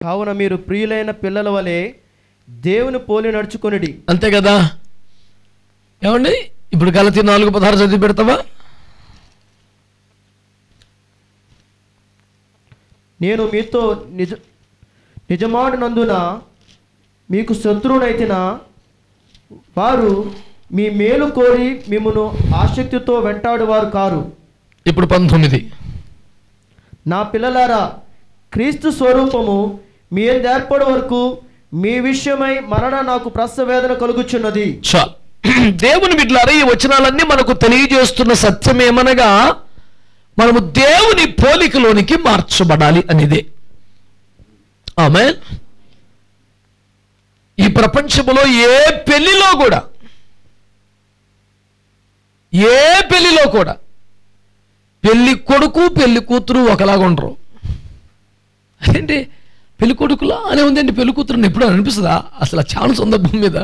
కావున మీరు ప్రియులైన పిల్లల వలె దేవుని పోలి నడుచుకొనిడి అంతే కదా ఏమండి ఇప్పుడు గలతి నాలుగు పదహారు చదివి పెడతావా నేను మీతో నిజ నిజమాడినందున మీకు శత్రువునైతిన వారు మీ మేలు కోరి మిమ్మను ఆసక్తితో వెంటాడువారు కారు ఇప్పుడు పంతొమ్మిది నా పిల్లలారా క్రీస్తు స్వరూపము మీ ఏర్పడి వరకు మీ విషయమై మరణ నాకు ప్రసవేదన కలుగుచున్నది చాలు దేవుని బిడ్డలారా ఈ వచనాలన్నీ మనకు తెలియజేస్తున్న సత్యం ఏమనగా మనము దేవుని పోలికలోనికి మార్చబడాలి అనేదే ఆమె ఈ ప్రపంచంలో ఏ పెళ్లిలో కూడా ఏ పెళ్లిలో కూడా పెళ్లి కొడుకు పెళ్లి కూతురు ఒకలాగా ఉండరు అదేంటి పెళ్లి కొడుకులా అనే ఉందండి పెళ్లి కూతురు ఎప్పుడు అనిపిస్తుందా అసలు ఆ ఛాన్స్ ఉందా భూమి మీద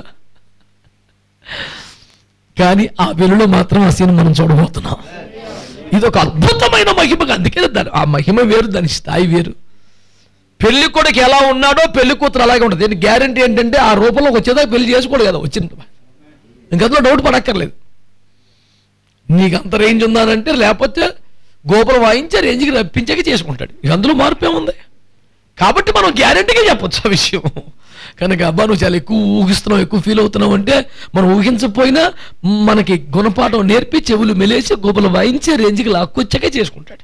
కానీ ఆ వెలులో మాత్రం ఆ సీన్ మనం చూడబోతున్నాం ఇది ఒక అద్భుతమైన మహిమ అందుకే దాని ఆ మహిమ వేరు దాని స్థాయి వేరు పెళ్లి కొడుకు ఎలా ఉన్నాడో పెళ్లి కూతురు అలాగే ఉంటుంది దీని గ్యారంటీ ఏంటంటే ఆ రూపంలోకి వచ్చేదాకా పెళ్లి చేసుకోడు కదా వచ్చింది ఇంకందులో డౌట్ పడక్కర్లేదు నీకు అంత రేంజ్ ఉందానంటే లేకపోతే గోపురం వాయించి ఆ రేంజ్కి రప్పించాక చేసుకుంటాడు ఇక అందులో మార్పు ఏముంది కాబట్టి మనం గ్యారంటీగా చెప్పొచ్చు ఆ విషయం కనుక అబ్బా నువ్వు చాలా ఎక్కువ ఊహిస్తున్నావు ఎక్కువ ఫీల్ అవుతున్నావు అంటే మనం ఊహించకపోయినా మనకి గుణపాఠం నేర్పి చెవులు మెలేసి గోపులు వాయించి రేంజ్కి లాక్కొచ్చాకే చేసుకుంటాడు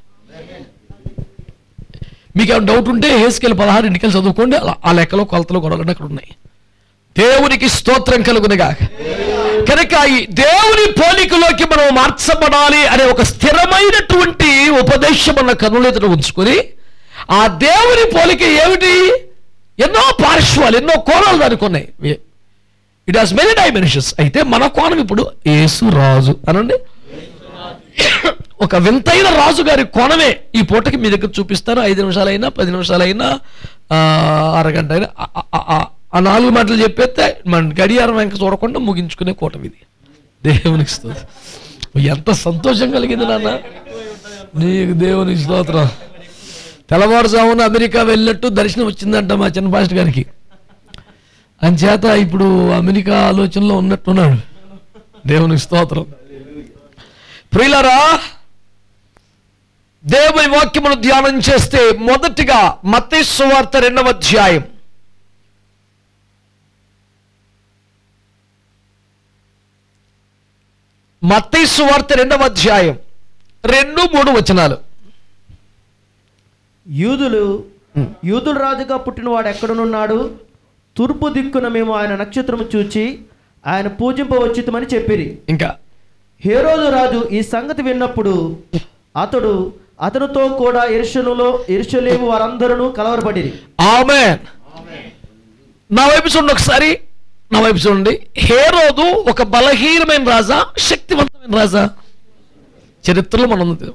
మీకు ఏమైనా డౌట్ ఉంటే హేసుకెళ్ళి పదహారు ఇంటికి చదువుకోండి అలా ఆ లెక్కలో కొలతలు గొడవలు అక్కడ ఉన్నాయి దేవునికి స్తోత్రం కలుగునగా కనుక ఈ దేవుని పోలికలోకి మనం మార్చబడాలి అనే ఒక స్థిరమైనటువంటి ఉపదేశం మన కనులెదుట ఉంచుకొని ఆ దేవుని పోలిక ఏమిటి ఎన్నో పార్శ్వాలు ఎన్నో కోణాలు దానికి ఉన్నాయి ఇట్ హాస్ మెనీ డైమెన్షన్స్ అయితే మన కోణం ఇప్పుడు యేసు రాజు అనండి ఒక వింతైన రాజు గారి కోణమే ఈ పూటకి మీ దగ్గర చూపిస్తాను ఐదు నిమిషాలైనా పది నిమిషాలైనా ఆ, అరగంట అయినా ఆ- ఆ- ఆ- ఆ నాలుగు మాటలు చెప్పేస్తే మన గడియారం వెంక చూడకుండా ముగించుకునే కూటమి ఇది దేవునికి స్తోత్రం ఎంత సంతోషం కలిగింది నాన్న నీకు దేవునికి స్తోత్రం తెల్లవారుజామున అమెరికా వెళ్ళినట్టు దర్శనం వచ్చిందంట మా చిన్న పాస్టర్ గారికి అంచేత ఇప్పుడు అమెరికా ఆలోచనలో ఉన్నట్టున్నాడు దేవునికి స్తోత్రం ప్రియులరా దేవుని వాక్యమును ధ్యానం చేస్తే మొదటిగా మత్తయి వార్త రెండవ అధ్యాయం మత్తయి వార్త రెండవ అధ్యాయం రెండు మూడు వచనాలు యూదులు యూదుల రాజుగా పుట్టినవాడు ఎక్కడనున్నాడు తూర్పు దిక్కున మేము ఆయన నక్షత్రము చూచి ఆయన పూజింపవచ్చితమని చెప్పిరి ఇంకా హేరోదు రాజు ఈ సంగతి విన్నప్పుడు అతడు అతనితో కూడా ఎరుషనులో ఎరుషలేము వారందరూ కలవరపడిరి ఆమె నా వైపు చూడండి ఒకసారి నా వైపు చూడండి హేరోదు ఒక బలహీనమైన రాజా శక్తివంతమైన రాజా చరిత్రలో మనం ఉంది.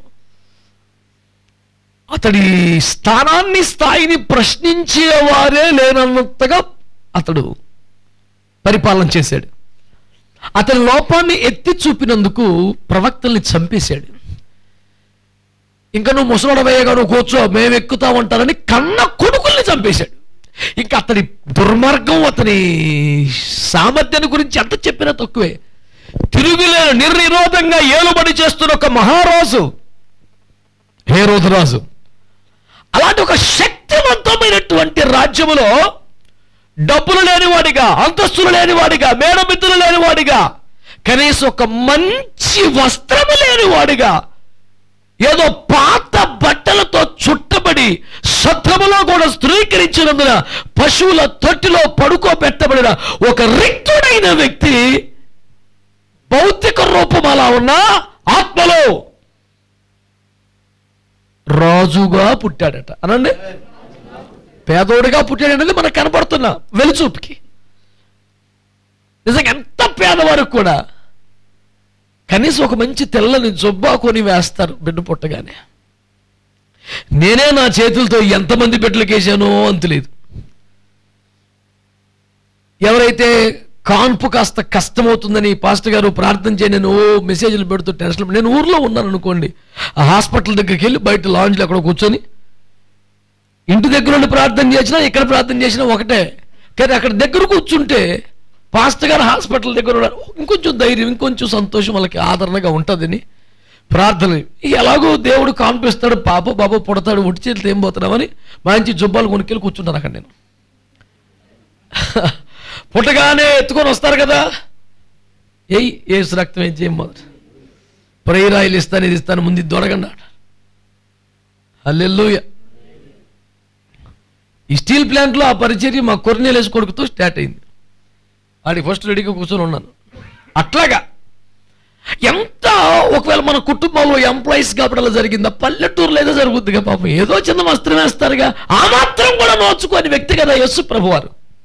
అతడి స్థానాన్ని స్థాయిని ప్రశ్నించేవారే లేనన్నంతగా అతడు పరిపాలన చేశాడు అతని లోపాన్ని ఎత్తి చూపినందుకు ప్రవక్తల్ని చంపేశాడు ఇంకా నువ్వు ముసలోడవయ్యగా నువ్వు కూర్చో మేము ఎక్కుతామంటారని కన్న కొడుకుల్ని చంపేశాడు ఇంకా అతని దుర్మార్గం అతని సామర్థ్యాన్ని గురించి ఎంత చెప్పినా తక్కువే తిరుగులేని నిర్నిరోధంగా ఏలుబడి చేస్తున్న ఒక మహారాజు హేరోదు రాజు అలాంటి ఒక శక్తివంతమైనటువంటి రాజ్యములో డబ్బులు లేనివాడిగా అంతస్తులు లేనివాడిగా మేడమిద్దులు లేనివాడిగా కనీసం ఒక మంచి వస్త్రము లేనివాడిగా ఏదో పాత బట్టలతో చుట్టబడి సత్రములో కూడా స్త్రీకరించినందున పశువుల తొట్టిలో పడుకోబెట్టబడిన ఒక రిక్తుడైన వ్యక్తి భౌతిక రూపం అలా ఉన్నా ఆత్మలో రాజుగా పుట్టాడట అనండి పేదోడిగా పుట్టాడనేది మనకు కనపడుతున్నా వెలుచూపుకి నిజంగా ఎంత పేదవారికి కూడా కనీసం ఒక మంచి తెల్లని జొబ్బా కొని వేస్తారు బిడ్డ పుట్టగానే నేనే నా చేతులతో ఎంతమంది బిడ్డలకు వేసానో అంతులేదు ఎవరైతే కాన్పు కాస్త కష్టమవుతుందని పాస్టర్ గారు ప్రార్థన చేయ నేను ఓ మెసేజ్లు పెడుతూ టెన్షన్ నేను ఊర్లో ఉన్నాను అనుకోండి ఆ హాస్పిటల్ దగ్గరికి వెళ్ళి బయట లాంజ్లో అక్కడ కూర్చొని ఇంటి దగ్గర ఉండి ప్రార్థన చేసినా ఇక్కడ ప్రార్థన చేసినా ఒకటే కానీ అక్కడ దగ్గర కూర్చుంటే పాస్టర్ గారు హాస్పిటల్ దగ్గర ఉన్నారు ఇంకొంచెం ధైర్యం ఇంకొంచెం సంతోషం వాళ్ళకి ఆదరణగా ఉంటుందని ప్రార్థన ఎలాగో దేవుడు కాన్పిస్తాడు పాప బాబు పుడతాడు ఒట్టి చేతులు ఏం పోతున్నామని మంచి జుబ్బాలు కొనుక్కెళ్ళి కూర్చుంటాను అక్కడ నేను పుట్టగానే ఎత్తుకొని వస్తారు కదా ఏయ్ ఏసు రక్తం ఏం చేయం మొదట ప్రేరాయిలు ఇస్తాను ఇది ఇస్తాను ముందు ఇది దొరకన్నాడు అల్లెల్లుయ ఈ స్టీల్ ప్లాంట్లో ఆ పరిచర్య మా కొర్నేలేసి కొడుకుతో స్టార్ట్ అయింది వాడికి ఫస్ట్ రెడీగా కూర్చొని ఉన్నాను అట్లాగా ఎంత ఒకవేళ మన కుటుంబంలో ఎంప్లాయీస్ కాబట్టి అలా జరిగిందా పల్లెటూరులో ఏదో జరుగుద్దిగా పాపం ఏదో చిన్న వస్త్రం వేస్తారుగా ఆ మాత్రం కూడా నోచుకోని వ్యక్తి కదా యస్సు ప్రభువారు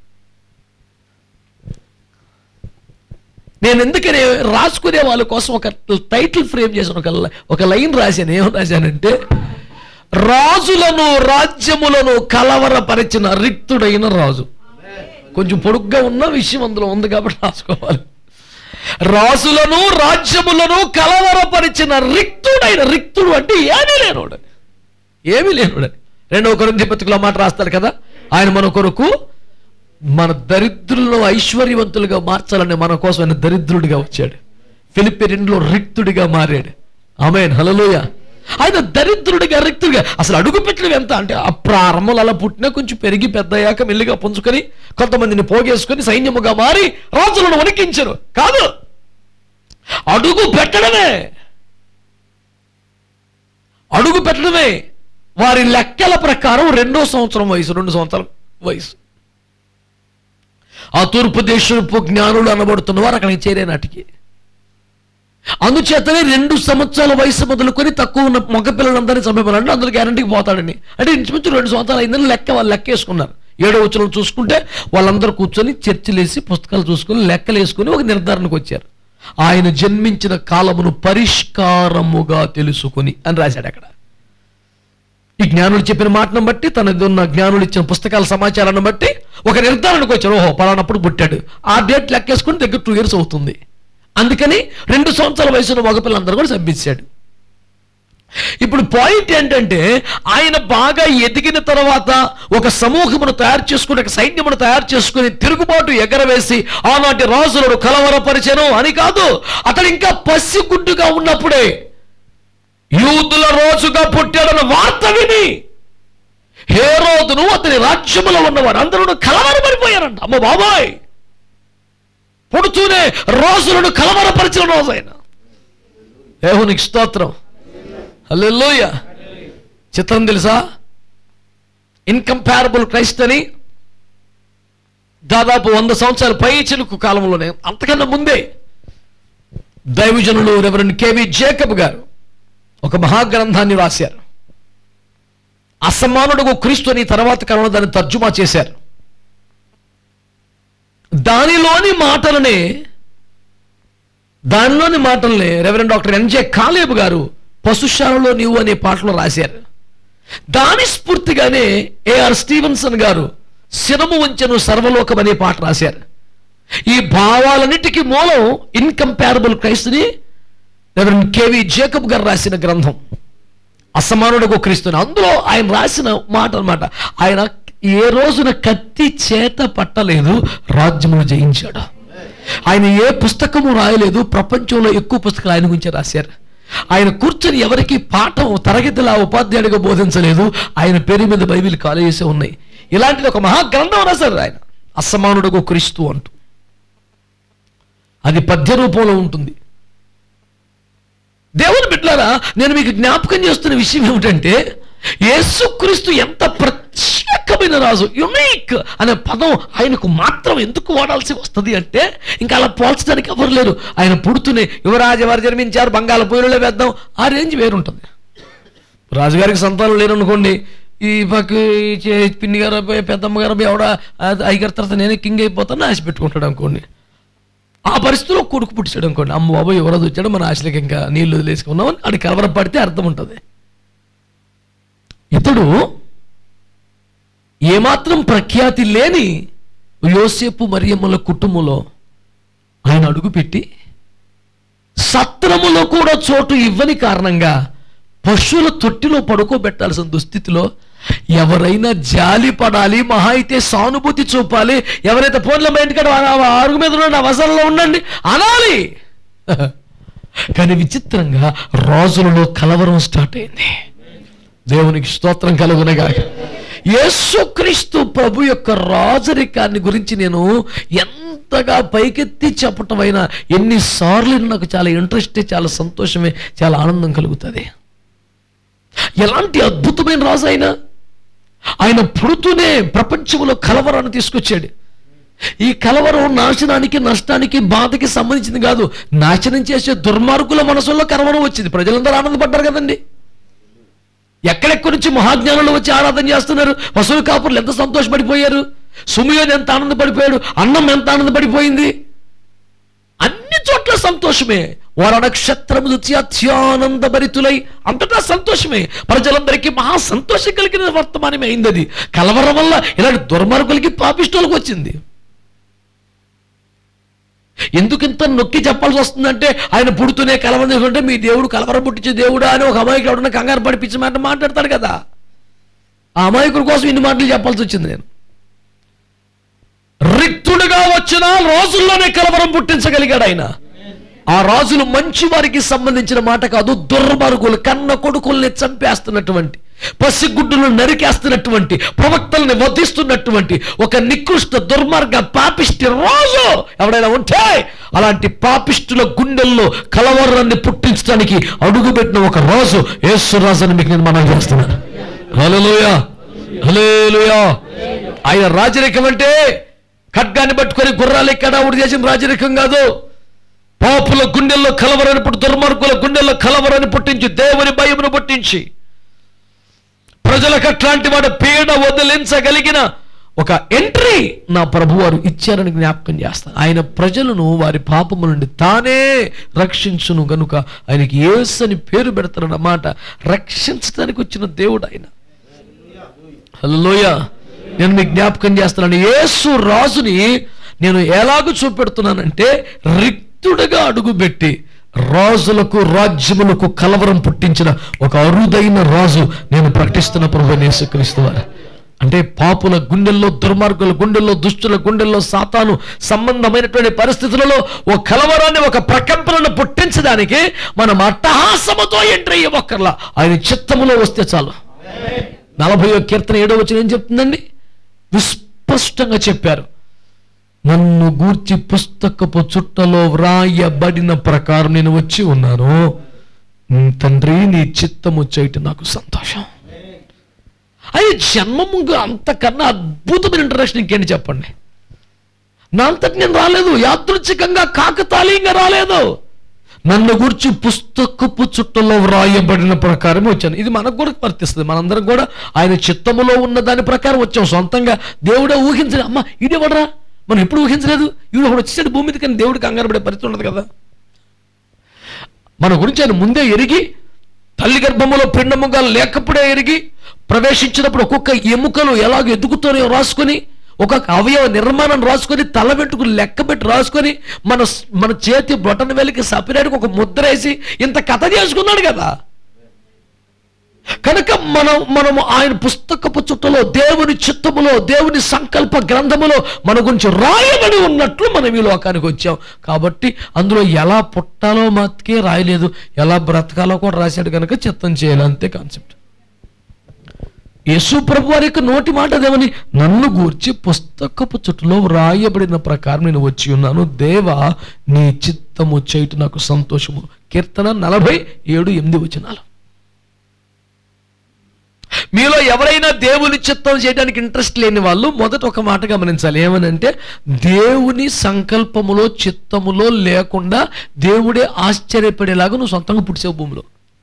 నేను ఎందుకని రాసుకునే వాళ్ళ కోసం ఒక టైటిల్ ఫ్రేమ్ చేశాను ఒక లై- ఒక లైన్ రాశాను ఏం రాశానంటే రాజులను రాజ్యములను కలవరపరిచిన రిక్తుడైన రాజు కొంచెం పొడుగ్గా ఉన్న విషయం అందులో ఉంది కాబట్టి రాసుకోవాలి రాజులను రాజ్యములను కలవరపరిచిన రిక్తుడైన రిక్తుడు అంటే ఏమీ లేనోడు ఏమీ లేనోడు రెండవ కొరింథీ పత్రికలో మాట రాస్తారు కదా ఆయన మన కొరకు మన దరిద్రులను ఐశ్వర్యవంతులుగా మార్చాలని మన కోసం ఆయన దరిద్రుడిగా వచ్చాడు ఫిలిప్పి రెండులో రిక్తుడిగా మారాడు ఆమెన్ హలలోయ ఆయన దరిద్రుడిగా రిక్తుడిగా అసలు అడుగు పెట్టడం ఎంత అంటే ఆ ప్రారంభంలో అలా పుట్టినా కొంచెం పెరిగి పెద్దయ్యాక మెల్లిగా పుంజుకొని కొంతమందిని పోగేసుకొని సైన్యముగా మారి రాజులను వణికించరు కాదు అడుగు పెట్టడమే అడుగు పెట్టడమే వారి లెక్కల ప్రకారం రెండో సంవత్సరం వయసు రెండు సంవత్సరాల వయసు ఆ తూర్పు దేశపు జ్ఞానులు అనబడుతున్న వారు అక్కడికి చేరే నాటికి అందుచేతనే రెండు సంవత్సరాల వయసు మొదలుకొని తక్కువ ఉన్న మగ పిల్లలందరినీ చంపేమన్నాడు అందరూ గ్యారంటీకి పోతాడని అంటే ఇంచుమించు రెండు సంవత్సరాలు అయిందని లెక్క వాళ్ళు లెక్క వేసుకున్నారు ఏడో వచ్చిన చూసుకుంటే వాళ్ళందరూ కూర్చొని చర్చలేసి పుస్తకాలు చూసుకొని లెక్కలు వేసుకొని ఒక నిర్ధారణకు వచ్చారు ఆయన జన్మించిన కాలమును పరిష్కారముగా తెలుసుకొని అని రాశాడు అక్కడ ఈ జ్ఞానులు చెప్పిన మాటను బట్టి తనది ఉన్న జ్ఞానులు ఇచ్చిన పుస్తకాల సమాచారాన్ని బట్టి ఒక నిర్ధారణకు వచ్చారు ఓహో పలానప్పుడు పుట్టాడు ఆ డేట్ లెక్కేసుకుని దగ్గర టూ ఇయర్స్ అవుతుంది అందుకని రెండు సంవత్సరాల వయసున్న మగపిల్లందరూ కూడా చంపించాడు ఇప్పుడు పాయింట్ ఏంటంటే ఆయన బాగా ఎదిగిన తర్వాత ఒక సమూహమును తయారు చేసుకుని ఒక సైన్యమును తయారు చేసుకుని తిరుగుబాటు ఎగరవేసి ఆనాటి రాజులను కలవరపరిచెను అని కాదు అతడు ఇంకా పసిగుడ్డుగా ఉన్నప్పుడే యూదుల రోజుగా పుట్టాడన్న వార్త విని హేరోదును అతని రాజ్యములో ఉన్నవారు అందరూ కలవరపడిపోయారంట అమ్మ బాబాయ్ పుడుతూనే రోజులను కలవరపరిచిన రోజు ఆయన దేవునికి స్తోత్రం హల్లెలూయ చిత్రం తెలుసా ఇన్కంపారబుల్ క్రైస్ట్ అని దాదాపు వంద సంవత్సరాల పై చిలుకు కాలంలోనే అంతకన్నా ముందే దైవజనులు రెవరెండ్ కేవి జేకబ్ గారు ఒక మహాగ్రంథాన్ని రాశారు అసమానుడు క్రీస్తు అని తర్వాత కాలంలో దాన్ని తర్జుమా చేశారు దానిలోని మాటలనే దానిలోని మాటల్ని రెవరెండ్ డాక్టర్ ఎన్జే కాలేబు గారు పశుశాలలో నీవు అనే పాటలో రాశారు దాని స్ఫూర్తిగానే ఏఆర్ స్టీవెన్సన్ గారు శిరము వంచెను సర్వలోకం అనే పాట రాశారు ఈ భావాలన్నిటికీ మూలం ఇన్కంపారబుల్ క్రైస్తుని రెవరెండ్ కేవి జేకబ్ గారు రాసిన గ్రంథం అసమానుడుకు క్రీస్తుని అందులో ఆయన రాసిన మాట అన్నమాట ఆయన ఏ రోజున కత్తి చేత పట్టలేదు రాజ్యమును జయించాడు ఆయన ఏ పుస్తకము రాయలేదు ప్రపంచంలో ఎక్కువ పుస్తకాలు ఆయన గురించి రాశారు ఆయన కూర్చొని ఎవరికి పాఠం తరగతిలా ఉపాధ్యాయుడిగా బోధించలేదు ఆయన పేరు మీద బైబిల్ కాలేజెస్ ఉన్నాయి ఇలాంటిది ఒక మహాగ్రంథం రాశారు ఆయన అసమానుడుకు క్రీస్తు అంటూ అది పద్య రూపంలో ఉంటుంది దేవుని బిడ్డలారా నేను మీకు జ్ఞాపకం చేస్తున్న విషయం ఏమిటంటే యేసుక్రీస్తు ఎంత ప్రత్యేకమైన రాజు యునీక్ అనే పదం ఆయనకు మాత్రం ఎందుకు వాడాల్సి వస్తుంది అంటే ఇంకా అలా పోల్చడానికి ఎవరు లేరు ఆయన పుడుతూనే యువరాజు ఎవరు జన్మించారు బంగాళ పూలలో వేద్దాం ఆ రేంజ్ వేరుంటుంది రాజుగారికి సంతానం లేరనుకోండి ఈ పక్క ఈ చే- పిన్ని గారు అబ్బాయి, పెద్దమ్మ గారు అబ్బాయి, ఎవడ అయ్యగారి తర్వాత నేనే కింగ్ అయిపోతాను ఆశ పెట్టుకుంటాడు అనుకోండి ఆ పరిస్థితిలో కొడుకు పుట్టించాడు అనుకోండి అమ్మ బాబాయ్ ఎవరో వచ్చాడు మన ఆశలకి ఇంకా నీళ్లు వదిలేసుకున్నామని అది కలవర పడితే అర్థం ఉంటుంది ఇతడు ఏమాత్రం ప్రఖ్యాతి లేని యోసేపు మరియమ్మల కుటుంబంలో ఆయన అడుగుపెట్టి సత్రములో కూడా చోటు ఇవ్వని కారణంగా పశువుల తొట్టిలో పడుకోబెట్టాల్సిన దుస్థితిలో ఎవరైనా జాలి పడాలి మహా అయితే సానుభూతి చూపాలి ఎవరైతే ఫోన్లో మా ఇంటికాడ అరుగు మీద ఉండండి అవసరంలో ఉండండి అనాలి కానీ విచిత్రంగా రాజులలో కలవరం స్టార్ట్ అయింది దేవునికి స్తోత్రం కలుగునగా యేసుక్రీస్తు ప్రభు యొక్క రాజరికాన్ని గురించి నేను ఎంతగా పైకెత్తి చెప్పటమైనా ఎన్నిసార్లు నాకు చాలా ఇంట్రెస్టే చాలా సంతోషమే చాలా ఆనందం కలుగుతుంది ఎలాంటి అద్భుతమైన రాజు అయినా ఆయన పుడుతూనే ప్రపంచంలో కలవరాన్ని తీసుకొచ్చాడు ఈ కలవరం నాశనానికి నష్టానికి బాధకి సంబంధించింది కాదు నాశనం చేసే దుర్మార్గుల మనసుల్లో కలవరం వచ్చింది ప్రజలందరూ ఆనందపడ్డారు కదండి ఎక్కడెక్కడి నుంచి మహాజ్ఞానులు వచ్చి ఆరాధన చేస్తున్నారు వసూలు కాపురులు ఎంత సంతోషపడిపోయారు సుమియోని ఎంత ఆనందపడిపోయాడు అన్నం ఎంత ఆనందపడిపోయింది అన్ని చోట్ల సంతోషమే వారు నక్షత్రము చూచి అత్యానంద భరితులై అంతటా సంతోషమే ప్రజలందరికీ మహా సంతోషం కలిగిన వర్తమానమే అయింది అది కలవరం వల్ల ఇలాంటి దుర్మార్గులకి పాపిష్టులకు వచ్చింది ఎందుకు ఇంత నొక్కి చెప్పాల్సి వస్తుందంటే ఆయన పుడుతూనే కలవరం చేసుకుంటే మీ దేవుడు కలవరం పుట్టించే దేవుడా అని ఒక అమాయకుడు ఎవడన్నా కంగారు పడిపించి మాట మాట్లాడతాడు కదా ఆ అమాయకుడి కోసం ఇన్ని మాటలు చెప్పాల్సి వచ్చింది నేను రిక్తుడుగా వచ్చిన రోజుల్లోనే కలవరం పుట్టించగలిగాడు ఆయన ఆ రాజులు మంచి వారికి సంబంధించిన మాట కాదు దుర్మార్గులు కన్న కొడుకుల్ని చంపేస్తున్నటువంటి పసిగుడ్డులను నరికేస్తున్నటువంటి ప్రవక్తల్ని వధిస్తున్నటువంటి ఒక నికృష్ట దుర్మార్గ పాపిష్టి రాజు ఎవడైనా ఉంటే అలాంటి పాపిష్టుల గుండెల్లో కలవరాన్ని పుట్టించడానికి అడుగుపెట్టిన ఒక రాజు యేసు రాజు అని మీకు నేను మనం చేస్తున్నాను హల్లెలూయా హల్లెలూయా ఆయన రాజరికం అంటే ఖడ్గాన్ని పట్టుకొని గుర్రాలు ఎక్కడ ఉడి చేసిన రాజరికం కాదు పాపుల గుండెల్లో కలవరని పుట్టి దుర్మార్గుల గుండెల్లో కలవరని పుట్టించి దేవుని భయమును పుట్టించి ప్రజలకు అట్లాంటి వాడు పీడ వదిలించగలిగిన ఒక ఎంట్రీ నా ప్రభువారు ఇచ్చారని జ్ఞాపకం చేస్తాను ఆయన ప్రజలను వారి పాపము నుండి తానే రక్షించును గనుక ఆయనకి యేసు అని పేరు పెడతారన్నమాట రక్షించడానికి వచ్చిన దేవుడు ఆయన హలోయ నేను మీకు జ్ఞాపకం చేస్తున్నాను యేసు రాజుని నేను ఎలాగ చూపెడుతున్నానంటే రిక్తుడుగా అడుగుపెట్టి రాజులకు రాజ్యములకు కలవరం పుట్టించిన ఒక అరుదైన రాజు నేను ప్రకటిస్తున్న ప్రభు యేసుక్రీస్తు వారు అంటే పాపుల గుండెల్లో దుర్మార్గుల గుండెల్లో దుష్టుల గుండెల్లో సాతాను సంబంధమైనటువంటి పరిస్థితులలో ఒక కలవరాన్ని ఒక ప్రకంపనను పుట్టించడానికి మనం అట్టహాసముతో ఎంట్రీ అయ్యవక్కర్లా ఆయన చిత్తములో వస్తే చాలు నలభయో కీర్తన ఏడో వచ్చిన ఏం చెప్తుందండి విస్పష్టంగా చెప్పారు నన్ను గూర్చి పుస్తకపు చుట్టలో వ్రాయబడిన ప్రకారం నేను వచ్చి ఉన్నాను ఉమ్, తండ్రి నీ చిత్తము చేయటం నాకు సంతోషం అది జన్మముగా అంతకన్నా అద్భుతమైన ఇంటరాక్షన్ ఇంకేంటి చెప్పండి నా అంతటి నేను రాలేదు యాదృచ్ఛికంగా కాకతాళీయంగా రాలేదు నన్ను గురించి పుస్తకపు చుట్టలో వ్రాయబడిన ప్రకారం వచ్చాను ఇది మనకు కూడా వర్తిస్తుంది మనందరం కూడా ఆయన చిత్తములో ఉన్న దాని ప్రకారం వచ్చాం సొంతంగా దేవుడే ఊహించలేదు అమ్మ ఈడెవడరా మనం ఎప్పుడు ఊహించలేదు ఈడు ఒకడు వచ్చేసాడు భూమి మీద కానీ దేవుడికి కంగారు పడే పరిస్థితి ఉండదు కదా మన గురించి ఆయన ముందే ఎరిగి తల్లి గర్భములో పిండముగా లేకప్పుడే ఎరిగి ప్రవేశించినప్పుడు ఒక్కొక్క ఎముకలు ఎలాగ ఎదుగుతాయో రాసుకొని ఒక్కొక్క అవయవ నిర్మాణం రాసుకొని తల వెంట్రుకు లెక్క పెట్టి రాసుకొని మన మన చేతి బొటన వేలికి సపరేట్గా ఒక ముద్ర వేసి ఇంత కథ చేసుకున్నాడు కదా కనుక మనం మనము ఆయన పుస్తకపు చుట్టలో దేవుని చిత్తములో దేవుని సంకల్ప గ్రంథములో మన గురించి రాయబడి ఉన్నట్లు మనం ఈ లోకానికి వచ్చాం కాబట్టి అందులో ఎలా పుట్టాలో మతికే రాయలేదు ఎలా బ్రతకాలో కూడా రాశాడు కనుక చిత్తం చేయాలి అంతే కాన్సెప్ట్ యేసు ప్రభు వారి యొక్క నోటి మాట దేవని నన్ను గూర్చి పుస్తకపు చుట్టలో వ్రాయబడిన ప్రకారం నేను వచ్చి ఉన్నాను దేవా నీ చిత్తము చేయటం నాకు సంతోషము కీర్తన నలభై ఏడు ఎనిమిది వచనాలు మీలో ఎవరైనా దేవుని చిత్తం చేయడానికి ఇంట్రెస్ట్ లేని వాళ్ళు మొదట ఒక మాట గమనించాలి ఏమనంటే దేవుని సంకల్పములో చిత్తములో లేకుండా దేవుడే ఆశ్చర్యపడేలాగా నువ్వు సొంతంగా పుట్టావు భూమిలో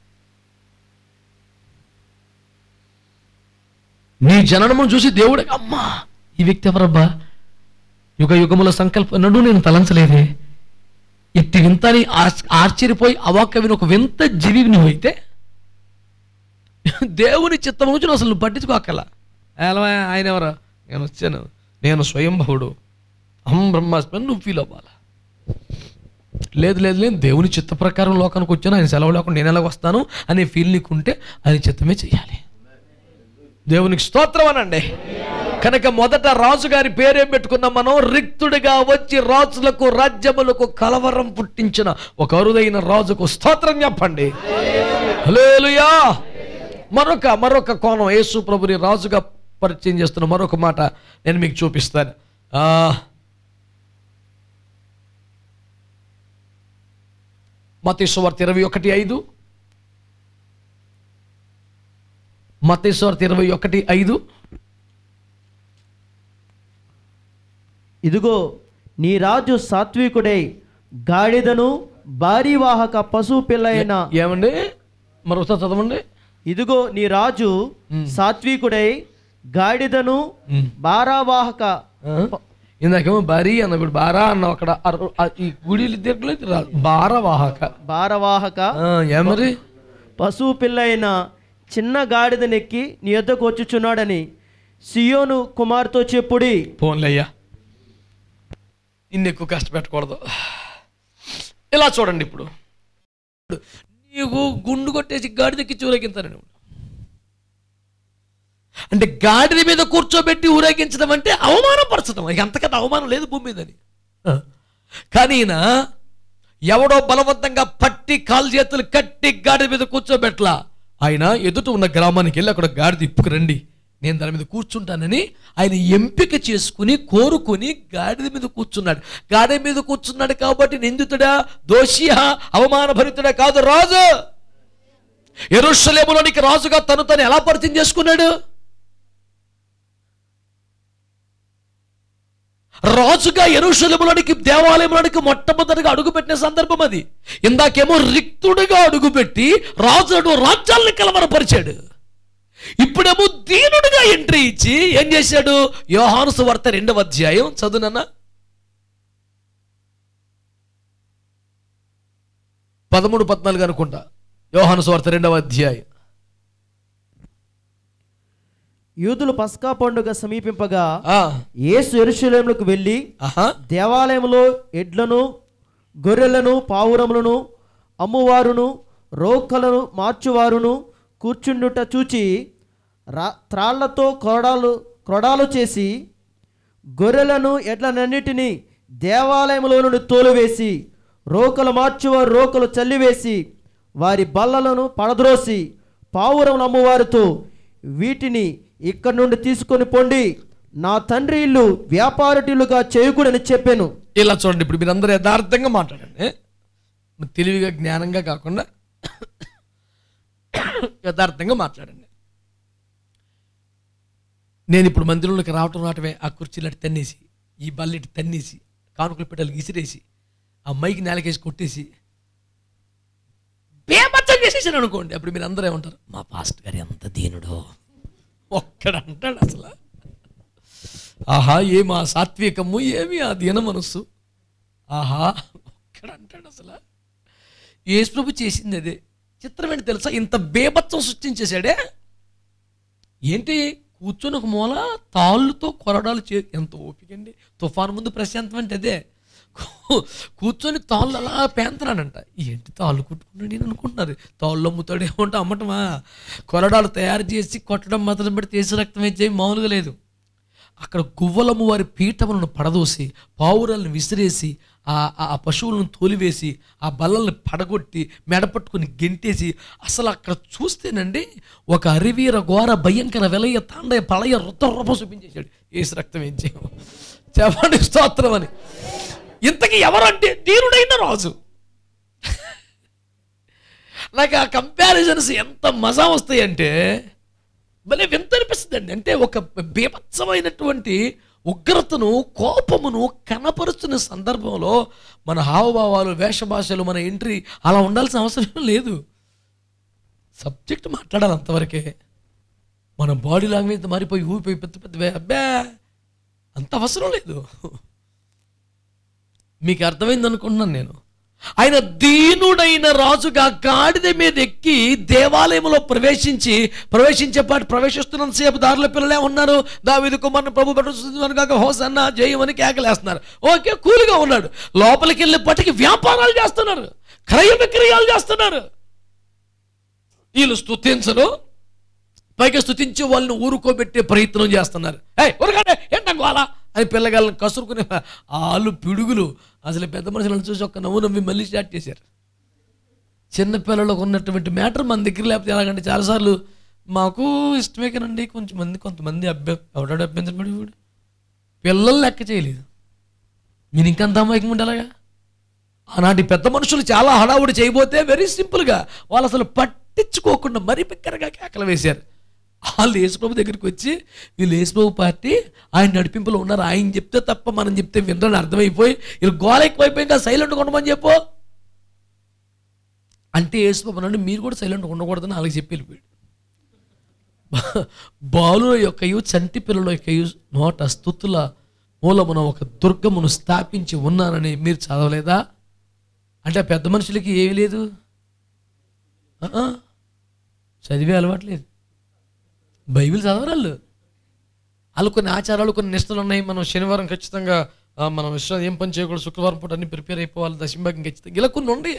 నీ జననమును చూసి దేవుడే అమ్మా ఈ వ్యక్తి ఎవరబ్బా యుగ యుగముల సంకల్పం నడు నేను తలంచలేదే ఎట్టి వింతని ఆశ్- ఆశ్చర్యపోయి అవాక్కవిని ఒక వింత జీవి నువ్వు అయితే దేవుని చిత్తం నుంచి నువ్వు అసలు నువ్వు పట్టించుకోకల ఎలా ఆయన ఎవరా నేను వచ్చాను నేను స్వయంభవుడు అహం బ్రహ్మాస్మి నువ్వు ఫీల్ అవ్వాలా లేదు లేదు లేదు దేవుని చిత్త ప్రకారం లోకానికి వచ్చాను ఆయన సెలవు లేకుండా నేను ఎలా వస్తాను అనే ఫీల్ నీకు ఉంటే ఆయన చిత్తమే చేయాలి దేవునికి స్తోత్రం అనండి కనుక మొదట రాజుగారి పేరేం పెట్టుకున్నాం మనం రిక్తుడిగా వచ్చి రాజులకు రాజ్యములకు కలవరం పుట్టించిన ఒక అరుదైన రాజుకు స్తోత్రం చెప్పండి హల్లెలూయా మరొక మరొక కోణం యేసు ప్రభుని రాజుగా పరిచయం చేస్తున్న మరొక మాట నేను మీకు చూపిస్తాను ఆ, మతేశ్వార్త ఇరవై ఒకటి ఐదు మతేశ్వార్త ఇరవై ఒకటి ఐదు ఇదిగో నీ రాజు సాత్వికుడై గాడిదను భారీ వాహక పశువు పిల్ల అయిన ఏమండి మరొకసారి చదవండి ఇదిగో నీ రాజు సాత్వికుడై గాడిదను మ్. భారావాహక ఆ? ఇందాకేమో భారీ అన్న ఇప్పుడు బారా అన్న అక్కడ అర- ఆ ఈ గుడి దగ్గర బార వాహక భారవాహక ఆ, ఏమరి పశువు పిల్ల అయిన చిన్న గాడిదనెక్కి నీ యొద్దకు వచ్చుచున్నాడని సియోను కుమార్తో చెప్పుడి పోన్లయ్యా ఇన్ని ఎక్కువ కష్టపెట్టకూడదు ఇలా చూడండి ఇప్పుడు నీకు గుండు కొట్టేసి గాడిదెక్కించి ఊరేగించానండి అంటే గాడిద మీద కూర్చోబెట్టి ఊరేగించడం అంటే అవమానపరచడం ఇక అంతకన్నా అవమానం లేదు భూమి మీదని ఆ. కానీ ఈయన ఎవడో బలవంతంగా పట్టి కాలు చేతులు కట్టి గాడిద మీద కూర్చోబెట్టలా ఆయన ఎదుట ఉన్న గ్రామానికి వెళ్ళి అక్కడ గాడిద ఇప్పుకురండి నేను దాని మీద కూర్చుంటానని ఆయన ఎంపిక చేసుకుని కోరుకుని గాడిద మీద కూర్చున్నాడు గాడిద మీద కూర్చున్నాడు కాబట్టి నిందితుడా దోషియా అవమానభరితుడా కాదు రాజు ఎరుషలేములోనికి రాజుగా తను తను ఎలా పరిచయం చేసుకున్నాడు రాజుగా ఎరుషలేములోనికి దేవాలయంలోనికి మొట్టమొదటిగా అడుగుపెట్టిన సందర్భం అది ఇందాకేమో రిక్తుడిగా అడుగుపెట్టి రాజుడు రాజ్యాలను కలవరపరిచాడు ఇప్పుడేమో దీనుడిగా ఎంట్రీ ఇచ్చి ఏం చేశాడు యోహాను సువార్త రెండవ అధ్యాయం చదువునన్నా పదమూడు పద్నాలుగు అనుకుంటా యోహాను సువార్త రెండవ అధ్యాయం యూదులు పస్కా పండుగ సమీపింపగా ఆ, యేసు ఎరుషలేములకు వెళ్ళి ఆహా దేవాలయంలో ఎడ్లను గొర్రెలను పావురములను అమ్మువారును రోకలను మార్చువారును కూర్చుండుట చూచి రా త్రాళ్లతో కొరడాలు కొరడాలు చేసి గొర్రెలను ఎడ్లనన్నిటినీ దేవాలయంలో నుండి తోలువేసి రోకలు మార్చువారు రోకలు చల్లివేసి వారి బల్లలను పడద్రోసి పావురములు అమ్మువారితో వీటిని ఇక్కడి నుండి తీసుకొని పొండి నా తండ్రి ఇల్లు వ్యాపారటిలుగా చేయకూడని చెప్పాను ఇలా చూడండి ఇప్పుడు మీరందరూ యథార్థంగా మాట్లాడండి తెలివిగా జ్ఞానంగా కాకుండా యథార్థంగా మాట్లాడండి నేను ఇప్పుడు మందిరంలోకి రావటం రావటమే ఆ కుర్చీలు అటు తన్నేసి ఈ బల్లెటి తన్నేసి కానుకలు పెట్టాలి విసిరేసి ఆ మైకి నేలకేసి కొట్టేసి బేమచ్చం చేసేసాను అనుకోండి అప్పుడు మీరు అందరూ ఏమంటారు మా పాస్ట్ గారు ఎంత దీనుడో ఒక్కడ అంటాడు అసలు ఆహా ఏమా సాత్వికము ఏమి ఆ దీన మనస్సు ఆహా ఒక్కడ అంటాడు అసలు యేసు ప్రభు చేసింది అదే చిత్రం ఏంటి తెలుసా ఇంత బేభత్సం సృష్టించేశాడే ఏంటి కూర్చొని ఒక మూల తాళ్ళుతో కొరడాలు చే ఎంత ఓపికండి తుఫాను ముందు ప్రశాంతం అంటే అదే కూ- కూర్చొని తాళ్ళు అలా పేంతనాడంట ఏంటి తాళ్ళు కుట్టుకున్నాడు నేను అనుకుంటున్నారు తాళ్ళు అమ్ముతాడు ఏమంటే అమ్మటమా కొరడాలు తయారు చేసి కొట్టడం మాత్రం పెడితే తీసి రక్తం ఇచ్చే మామూలుగా లేదు అక్కడ గువ్వలమ్మ వారి పీఠములను పడదోసి పావురాలను విసిరేసి ఆ ఆ- ఆ పశువులను తోలివేసి ఆ బల్లల్ని పడగొట్టి మెడపట్టుకుని గెంటేసి అసలు అక్కడ చూస్తేనండి ఒక అరివీర ఘోర భయంకర వెలయ తాండయ పళయ రుద్ర రూపం చూపించేశాడు ఏసు రక్తం ఏం చేయము చెప్పండి స్తోత్రం అని ఇంతకీ ఎవరంటే దీనుడైన రాజు నాకు ఆ కంపారిజన్స్ ఎంత మజా వస్తాయంటే భలే వింత అనిపిస్తుందండి అంటే ఒక బీభత్సమైనటువంటి ఉగ్రతను కోపమును కనపరుస్తున్న సందర్భంలో మన హావభావాలు వేషభాషలు మన ఎంట్రీ అలా ఉండాల్సిన అవసరం లేదు సబ్జెక్ట్ మాట్లాడాలి అంతవరకే మన బాడీ లాంగ్వేజ్ మారిపోయి ఊపిపోయి పెద్ద పెద్ద వే- అబ్బే అంత అవసరం లేదు మీకు అర్థమైంది అనుకుంటున్నాను నేను ఆయన దీనుడైన రాజుగా గాడిద మీద ఎక్కి దేవాలయంలో ప్రవేశించి ప్రవేశించేపాటి ప్రవేశిస్తున్నంతసేపు దారిలో పిల్లలే ఉన్నారు దావిది కుమార్ని ప్రభు పట్టుగా హోసన్న జయమని కేకలేస్తున్నారు ఓకే కూలిగా ఉన్నాడు లోపలికి వెళ్ళేపటికి వ్యాపారాలు చేస్తున్నారు క్రయ విక్రయాలు చేస్తున్నారు వీళ్ళు స్తుతించరు పైగా స్తుతించే వాళ్ళని ఊరుకోబెట్టే ప్రయత్నం చేస్తున్నారు ఏ ఊరకండి ఏంటం గోలా అని పిల్లగాళ్ళని కసురుకునే వాళ్ళు పిడుగులు అసలు పెద్ద మనుషులను చూసి ఒక్క నవ్వు నవ్వి మళ్ళీ స్టార్ట్ చేశారు చిన్న పిల్లలకు ఉన్నటువంటి మ్యాటర్ మన దగ్గర లేకపోతే ఎలాగంటే చాలాసార్లు మాకు ఇష్టమే కదండి కొంచెం మంది కొంతమంది అభ్య ఎవడాడు అభ్యంతరపడి వీడు పిల్లలు లెక్క చేయలేదు మీరు ఇంకంత అమాయకం ఉండాలగా ఆనాటి పెద్ద మనుషులు చాలా హడావుడి చేయబోతే వెరీ సింపుల్గా వాళ్ళు అసలు పట్టించుకోకుండా మరీ బిక్కరగా కేకలు వేశారు వాళ్ళు యేసుప్రభు దగ్గరికి వచ్చి వీళ్ళు యేసుప్రభు పార్టీ ఆయన నడిపింపులో ఉన్నారు ఆయన చెప్తే తప్ప మనం చెప్తే వినరని అర్థమైపోయి వీళ్ళు గోల ఎక్కువైపోయి సైలెంట్గా ఉండమని చెప్పు అంటే యేసుప్రభు అన్నాడు మీరు కూడా సైలెంట్గా ఉండకూడదని వాళ్ళకి చెప్పి వెళ్ళిపోయాడు బాలుల యొక్కయు చంటి పిల్లల యొక్కయు నోట స్థుతుల మూలమున ఒక దుర్గమును స్థాపించి ఉన్నానని మీరు చదవలేదా అంటే ఆ పెద్ద మనుషులకి ఏమీ లేదు ఆ, ఆ. చదివే అలవాట్లేదు బైబిల్ చదవరాళ్ళు వాళ్ళు కొన్ని ఆచారాలు కొన్ని నిష్టలు ఉన్నాయి మనం శనివారం ఖచ్చితంగా ఆ, మనం విశ్వ ఏం పని చేయకూడదు శుక్రవారం పూట అన్ని ప్రిపేర్ అయిపోవాలి దశంభాగం ఖచ్చితంగా ఇలా కొన్ని ఉన్నాయి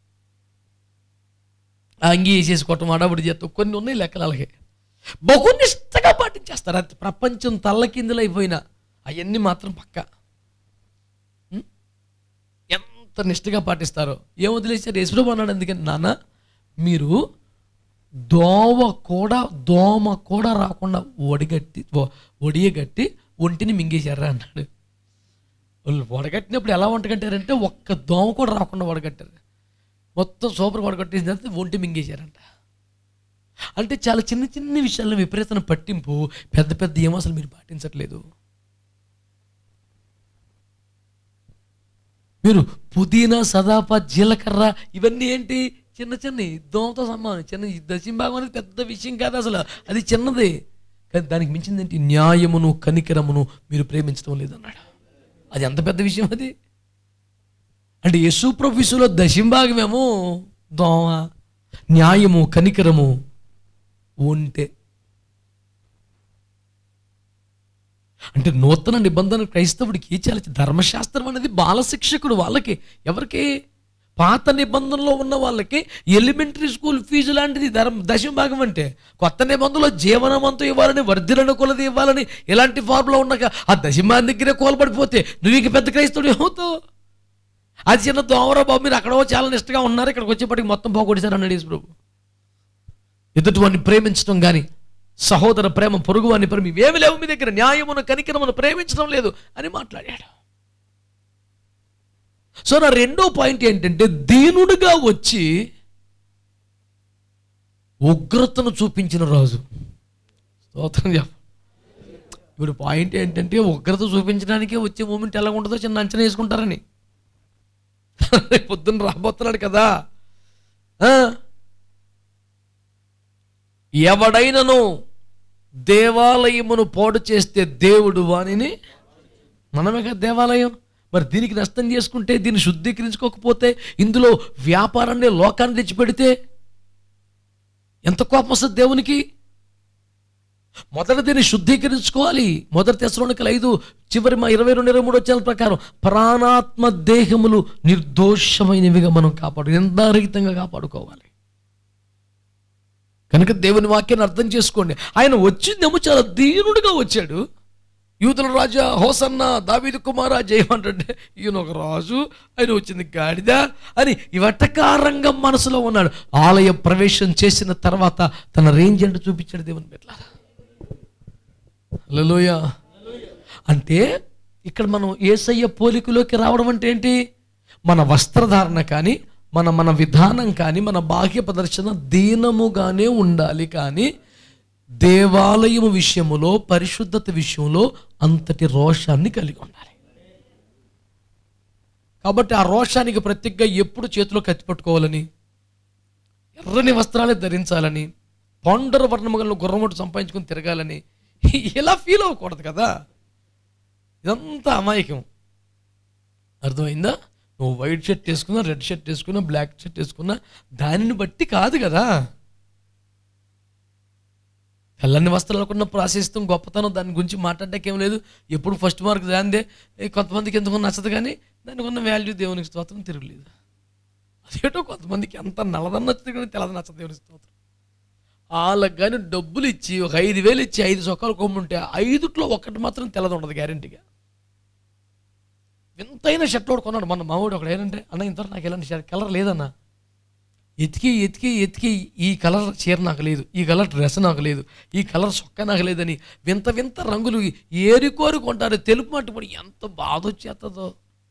ఆ అంగీ వేసేసుకోవటం అడబడి చేస్తాం కొన్ని ఉన్నాయి లెక్కలు అలాగే బహునిష్టగా పాటించేస్తారు అది ప్రపంచం తల్లకిందులు అయిపోయినా అవన్నీ మాత్రం పక్క ఉం? ఎంత నిష్టగా పాటిస్తారో ఏం వదిలేశారు యశ్వరం అన్నాడు అందుకని నాన్న మీరు దోమ కూడా దోమ కూడా రాకుండా ఒడిగట్టి ఒ- ఒడియగట్టి ఒంటిని మింగేశారా అన్నాడు వాళ్ళు వడగట్టినప్పుడు ఎలా వంటగట్టారంటే ఒక్క దోమ కూడా రాకుండా వడగట్టారు మొత్తం సూపర్ వడగట్టేసిన తర్వాత ఒంటి మింగేశారంట అంటే చాలా చిన్న చిన్న విషయాల్లో విపరీతమైన పట్టింపు పెద్ద పెద్ద ఏమో అసలు మీరు పాటించట్లేదు మీరు పుదీనా సదాప జీలకర్ర ఇవన్నీ ఏంటి చిన్న చిన్న దోమతో సమానం చిన్న ఈ దశంభాగం అనేది పెద్ద విషయం కాదు అసలు అది చిన్నది కానీ దానికి మించింది ఏంటి న్యాయమును కనికరమును మీరు ప్రేమించడం లేదన్నాడు అది ఎంత పెద్ద విషయం అది అంటే యేసు ప్రొఫెసులో దశంభాగమేమో దోమ న్యాయము కనికరము ఉంటే అంటే నూతన నిబంధన క్రైస్తవుడికి చాలా ధర్మశాస్త్రం అనేది బాల శిక్షకుడు వాళ్ళకి ఎవరికి పాత నిబంధనలో ఉన్న వాళ్ళకి ఎలిమెంటరీ స్కూల్ ఫీజు లాంటిది ధర్మ దశమ భాగం అంటే కొత్త నిబంధనలో జీవనమంతా ఇవ్వాలని వర్ధిలను కొలది ఇవ్వాలని ఇలాంటి ఫార్ములా ఉన్నాక ఆ దశమాన్ దగ్గరే కోల్పడిపోతే నువ్వు ఇంక పెద్ద క్రైస్తవుడు ఏమవుతావు అది చిన్న దోమరా బాబు మీరు అక్కడో చాలా నిష్టగా ఉన్నారు ఇక్కడికి వచ్చేప్పటికి మొత్తం పోగొట్టేశారు అన్నాడు యేసు ప్రభు ఎదుటివాడిని ప్రేమించడం కానీ సహోదర ప్రేమ పొరుగువాని ప్రేమ ఇవేమి లేవు మీ దగ్గర న్యాయమును కనికరమును ప్రేమించడం లేదు అని మాట్లాడాడు సో నా రెండో పాయింట్ ఏంటంటే దీనుడుగా వచ్చి ఉగ్రతను చూపించిన రాజు స్తోత్రం చెప్ప ఇప్పుడు పాయింట్ ఏంటంటే ఉగ్రత చూపించడానికే వచ్చే మూమెంట్ ఎలా ఉంటుందో చిన్న అంచనా వేసుకుంటారని రేపు పొద్దున్న రాబోతున్నాడు కదా ఆ? ఎవడైనను దేవాలయమును పాడు చేస్తే దేవుడు వానిని మనమే కదా దేవాలయం మరి దీనికి నష్టం చేసుకుంటే దీన్ని శుద్ధీకరించుకోకపోతే ఇందులో వ్యాపారాన్ని లోకాన్ని తెచ్చిపెడితే ఎంత కోపం వస్తుంది దేవునికి మొదట దీన్ని శుద్ధీకరించుకోవాలి మొదటి తెసలోనికలు ఐదు చివరి మా ఇరవై రెండు ఇరవై మూడు వచ్చాల ప్రకారం ప్రాణాత్మ దేహములు నిర్దోషమైనవిగా మనం కాపాడు నిందారహితంగా కాపాడుకోవాలి కనుక దేవుని వాక్యాన్ని అర్థం చేసుకోండి ఆయన వచ్చిందేమో చాలా దీనుడిగా వచ్చాడు యూదుల రాజా హోసన్న దావీదు కుమార జయమంటే ఈయన ఒక రాజు ఆయన వచ్చింది గాడిద అని ఇవటకారంగా మనసులో ఉన్నాడు ఆలయ ప్రవేశం చేసిన తర్వాత తన రేంజ్ అంటే చూపించాడు దేవుని బిడ్డలారా హల్లెలూయా అంటే ఇక్కడ మనం ఏసయ్య పోలికలోకి రావడం అంటే ఏంటి మన వస్త్రధారణ కానీ మన మన విధానం కానీ మన బాహ్య ప్రదర్శన దీనముగానే ఉండాలి కానీ దేవాలయము విషయములో పరిశుద్ధత విషయంలో అంతటి రోషాన్ని కలిగి ఉండాలి కాబట్టి ఆ రోషానికి ప్రత్యేకంగా ఎప్పుడు చేతిలో కత్తి పట్టుకోవాలని ఎర్రని వస్త్రాలే ధరించాలని పౌండర వర్ణములను గుర్రమొట్టు సంపాదించుకొని తిరగాలని ఇలా ఫీల్ అవ్వకూడదు కదా ఇదంతా అమాయకం అర్థమైందా నువ్వు వైట్ షర్ట్ వేసుకున్నా రెడ్ షర్ట్ వేసుకున్నా బ్లాక్ షర్ట్ వేసుకున్నా దానిని బట్టి కాదు కదా తెల్లని వస్త్రాలకున్న ప్రాశస్తం గొప్పతనం దాని గురించి మాట్లాడడానికి ఏం లేదు ఎప్పుడు ఫస్ట్ మార్క్ దాందే ఏ కొంతమందికి ఎందుకు నచ్చదు కానీ దానికి ఉన్న వాల్యూ దేవునికి స్తోత్రం తిరగలేదు అదేటో కొంతమందికి ఎంత నల్లదన్న నచ్చుతుంది కానీ తెల్లది నచ్చదు దేవునికి స్తోత్రం వాళ్ళకి కానీ డబ్బులు ఇచ్చి ఒక ఐదు వేలు ఇచ్చి ఐదు సొక్కలు కొమ్ముంటే ఐదుట్లో ఒకటి మాత్రం తెల్లది ఉండదు గ్యారంటీగా వింతైన షర్ట్ ఒకటి కొన్నాడు మన మావాడు ఒకడు ఏంటంటే అన్న ఇంత నాకు ఎలాంటి షర్ట్ కలర్ లేదన్న ఎతికి ఎతికి ఎతికి ఈ కలర్ చీర నాకు లేదు ఈ కలర్ డ్రెస్ నాకు లేదు ఈ కలర్ సొక్క నాకు లేదని వింత వింత రంగులు ఏరికోరి కొంటారు తెలుపు మట్టుబడి ఎంత బాధ వచ్చేస్తుందో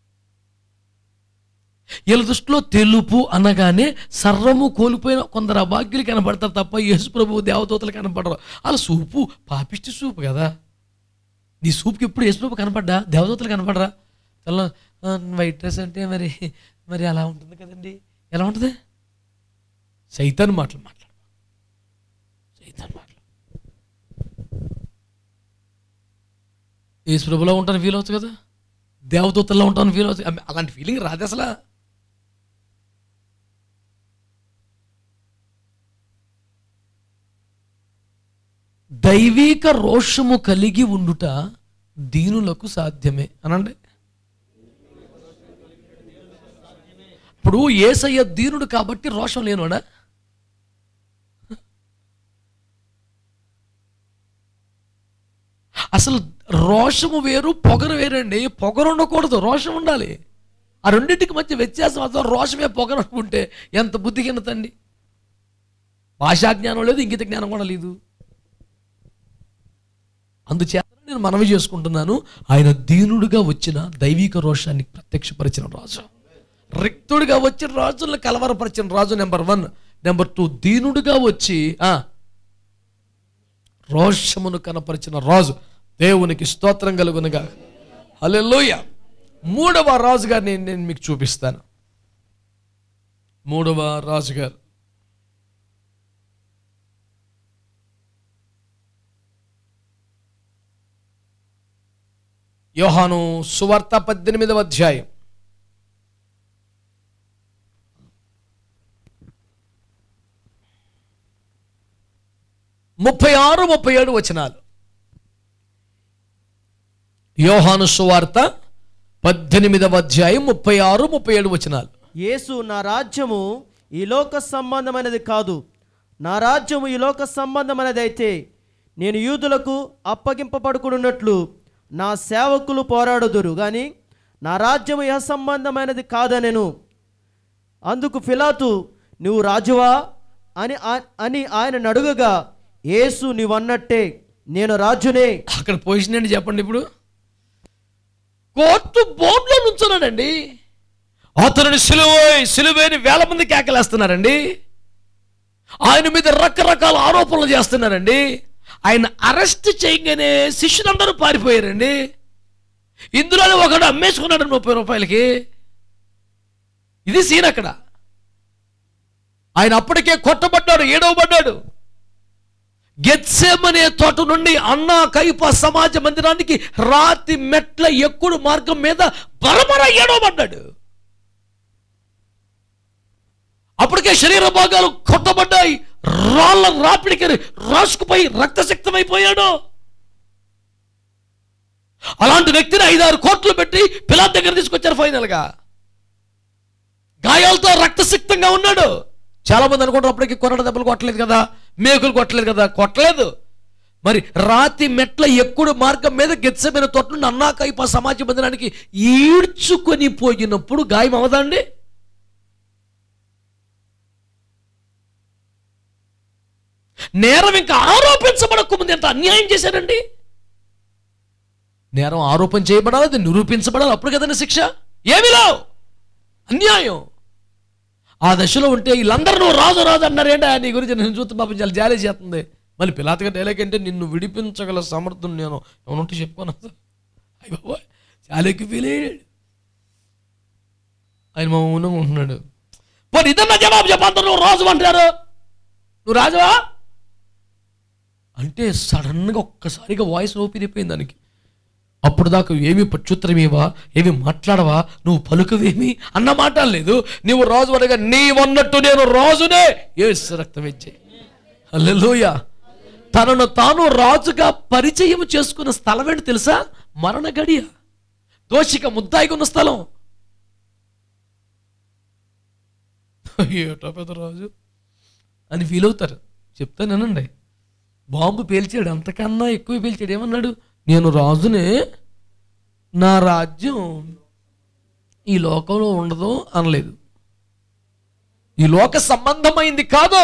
వీళ్ళ దృష్టిలో తెలుపు అనగానే సర్వము కోల్పోయిన కొందరు అభాగ్యులు కనబడతారు తప్ప యేసు ప్రభు దేవదూతలు కనపడరు వాళ్ళ సూపు పాపిష్టి సూపు కదా నీ సూపుకి ఎప్పుడు యేసు ప్రభు కనపడ్డా దేవదూతలు కనపడరా తెల్ల ఆ, వైట్ డ్రెస్ అంటే మరి మరి అలా ఉంటుంది కదండి ఎలా ఉంటుంది సైతాన్ మాటలు మాట్లాడు సైతాన్ మాటలు యేసు ప్రభులో ఉంటాను ఫీల్ అవచ్చు కదా దేవదూతల్లో ఉంటాను ఫీల్ అవుతుంది అమ్మ, అలాంటి ఫీలింగ్ రాదు అసలు దైవిక రోషము కలిగి ఉండుట దీనులకు సాధ్యమే అనండి ఇప్పుడు ఏసయ్య దీనుడు కాబట్టి రోషం లేనివాడా అసలు రోషము వేరు పొగరు వేరండి పొగరు ఉండకూడదు రోషం ఉండాలి ఆ రెండింటికి మధ్య వ్యత్యాసం అసలు రోషమే పొగరు అనుకుంటే ఎంత బుద్ధిహీనతండి భాషా జ్ఞానం లేదు ఇంగిత జ్ఞానం కూడా లేదు అందుచేత నేను మనవి చేసుకుంటున్నాను ఆయన దీనుడుగా వచ్చిన దైవిక రోషాన్ని ప్రత్యక్షపరిచిన రాజు రిక్తుడిగా వచ్చిన రాజులను కలవరపరిచిన రాజు నెంబర్ వన్ నెంబర్ టూ దీనుడుగా వచ్చి ఆ రోషమును కనపరిచిన రాజు దేవునికి స్తోత్రం కలుగునుగా హల్లెలూయ మూడవ రాజుగారు నేను నేను మీకు చూపిస్తాను మూడవ రాజుగారు యోహాను సువార్త పద్దెనిమిదవ అధ్యాయం ముప్పై ఆరు ముప్పై ఏడు వచనాలు యోహాను సువార్త పద్దెనిమిదవ అధ్యాయం ముప్పై ఆరు ముప్పై ఏడు వచనాలు యేసు నా రాజ్యము ఈ లోక సంబంధమైనది కాదు నా రాజ్యము ఈ లోక సంబంధమైనది అయితే నేను యూదులకు అప్పగింపబడుకున్నట్లు నా సేవకులు పోరాడుదురు కానీ నా రాజ్యము ఇహ సంబంధమైనది కాదనెను అందుకు ఫిలాతు నువ్వు రాజువా అని ఆ- అని ఆయన అడుగగా యేసు నీవన్నట్టే నేను రాజునే అక్కడ పొజిషన్ ఏంటి చెప్పండి ఇప్పుడు కోర్టు బోర్డులో నుంచున్నాడండి అతనిని సిలువై సిలువేని వేల మంది కేకలేస్తున్నారండి ఆయన మీద రకరకాల ఆరోపణలు చేస్తున్నారండి ఆయన అరెస్ట్ చేయగానే శిష్యులందరూ పారిపోయారండి ఇందులోనే ఒకడు అమ్మేసుకున్నాడు ముప్పై రూపాయలకి ఇది సీన్ అక్కడ ఆయన అప్పటికే కొట్టబడ్డాడు ఏడవబడ్డాడు గెత్సేమనే తోట నుండి అన్నా కైప సమాజ మందిరానికి రాతి మెట్ల ఎక్కుడు మార్గం మీద బరబర ఏడవబడ్డాడు అప్పటికే శరీర భాగాలు కొట్టబడ్డాయి రాళ్ళ రాపిడికి రాసుకుపోయి రక్తశక్తమైపోయాడు అలాంటి వ్యక్తిని ఐదారు కోట్లు పెట్టి పిల్లల దగ్గర తీసుకొచ్చారు ఫైనల్గా గాయాలతో రక్తసిక్తంగా ఉన్నాడు చాలా మంది అనుకుంటారు అప్పటికి కొరడ దెబ్బలు కొట్టలేదు కదా మేకులు కొట్టలేదు కదా కొట్టలేదు మరి రాతి మెట్ల ఎక్కుడు మార్గం మీద గెచ్చమైన తోట నుండి అన్నాకైప సమాజ మందిరానికి ఈడ్చుకొని పోయినప్పుడు గాయం అవదండి నేరం ఇంకా ఆరోపించబడకముందు ఎంత అన్యాయం చేశారండి నేరం ఆరోపణ చేయబడాలి అది నిరూపించబడాలి అప్పుడు కదండి శిక్ష ఏమి లేవు అన్యాయం ఆ దశలో ఉంటే వీళ్ళందరూ నువ్వు రాజు రాజు అన్నారేంటి నీ గురించి నేను చూస్తే పాపం చాలా జాలి చేస్తుంది మళ్ళీ పిలాతగా డైలాగ్ అంటే నిన్ను విడిపించగల సమర్థం నేను ఏమనుంటే చెప్పుకోను అయ్యి బాబోయ్ చాలా ఎక్కువ ఫీల్ అయ్యాడు ఆయన మౌనంగా ఉంటున్నాడు పోనీ ఇదన్నా జవాబు చెప్పంత నువ్వు రాజు అంటారు నువ్వు రాజువా అంటే సడన్గా ఒక్కసారిగా వాయిస్ ఓపెన్ అయిపోయింది దానికి అప్పుడు దాకా ఏమి ప్రత్యుత్తరమేవా ఏమి మాట్లాడవా నువ్వు పలుకువేమి అన్న మాట లేదు నువ్వు రాజు అనగా నీవన్నట్టు నేను రాజునే ఏ రక్తం ఇచ్చే హల్లెలూయా తనను తాను రాజుగా పరిచయం చేసుకున్న స్థలం ఏంటి తెలుసా మరణ గడియ దోషిక ముద్దాయిగా ఉన్న స్థలం ఏటో పెద్ద రాజు అని ఫీల్ అవుతారు చెప్తానేనండి బాంబు పేల్చాడు అంతకన్నా ఎక్కువ పేల్చాడు ఏమన్నాడు నేను రాజునే నా రాజ్యం ఈ లోకంలో ఉండదు అనలేదు ఈ లోక సంబంధమైంది కాదు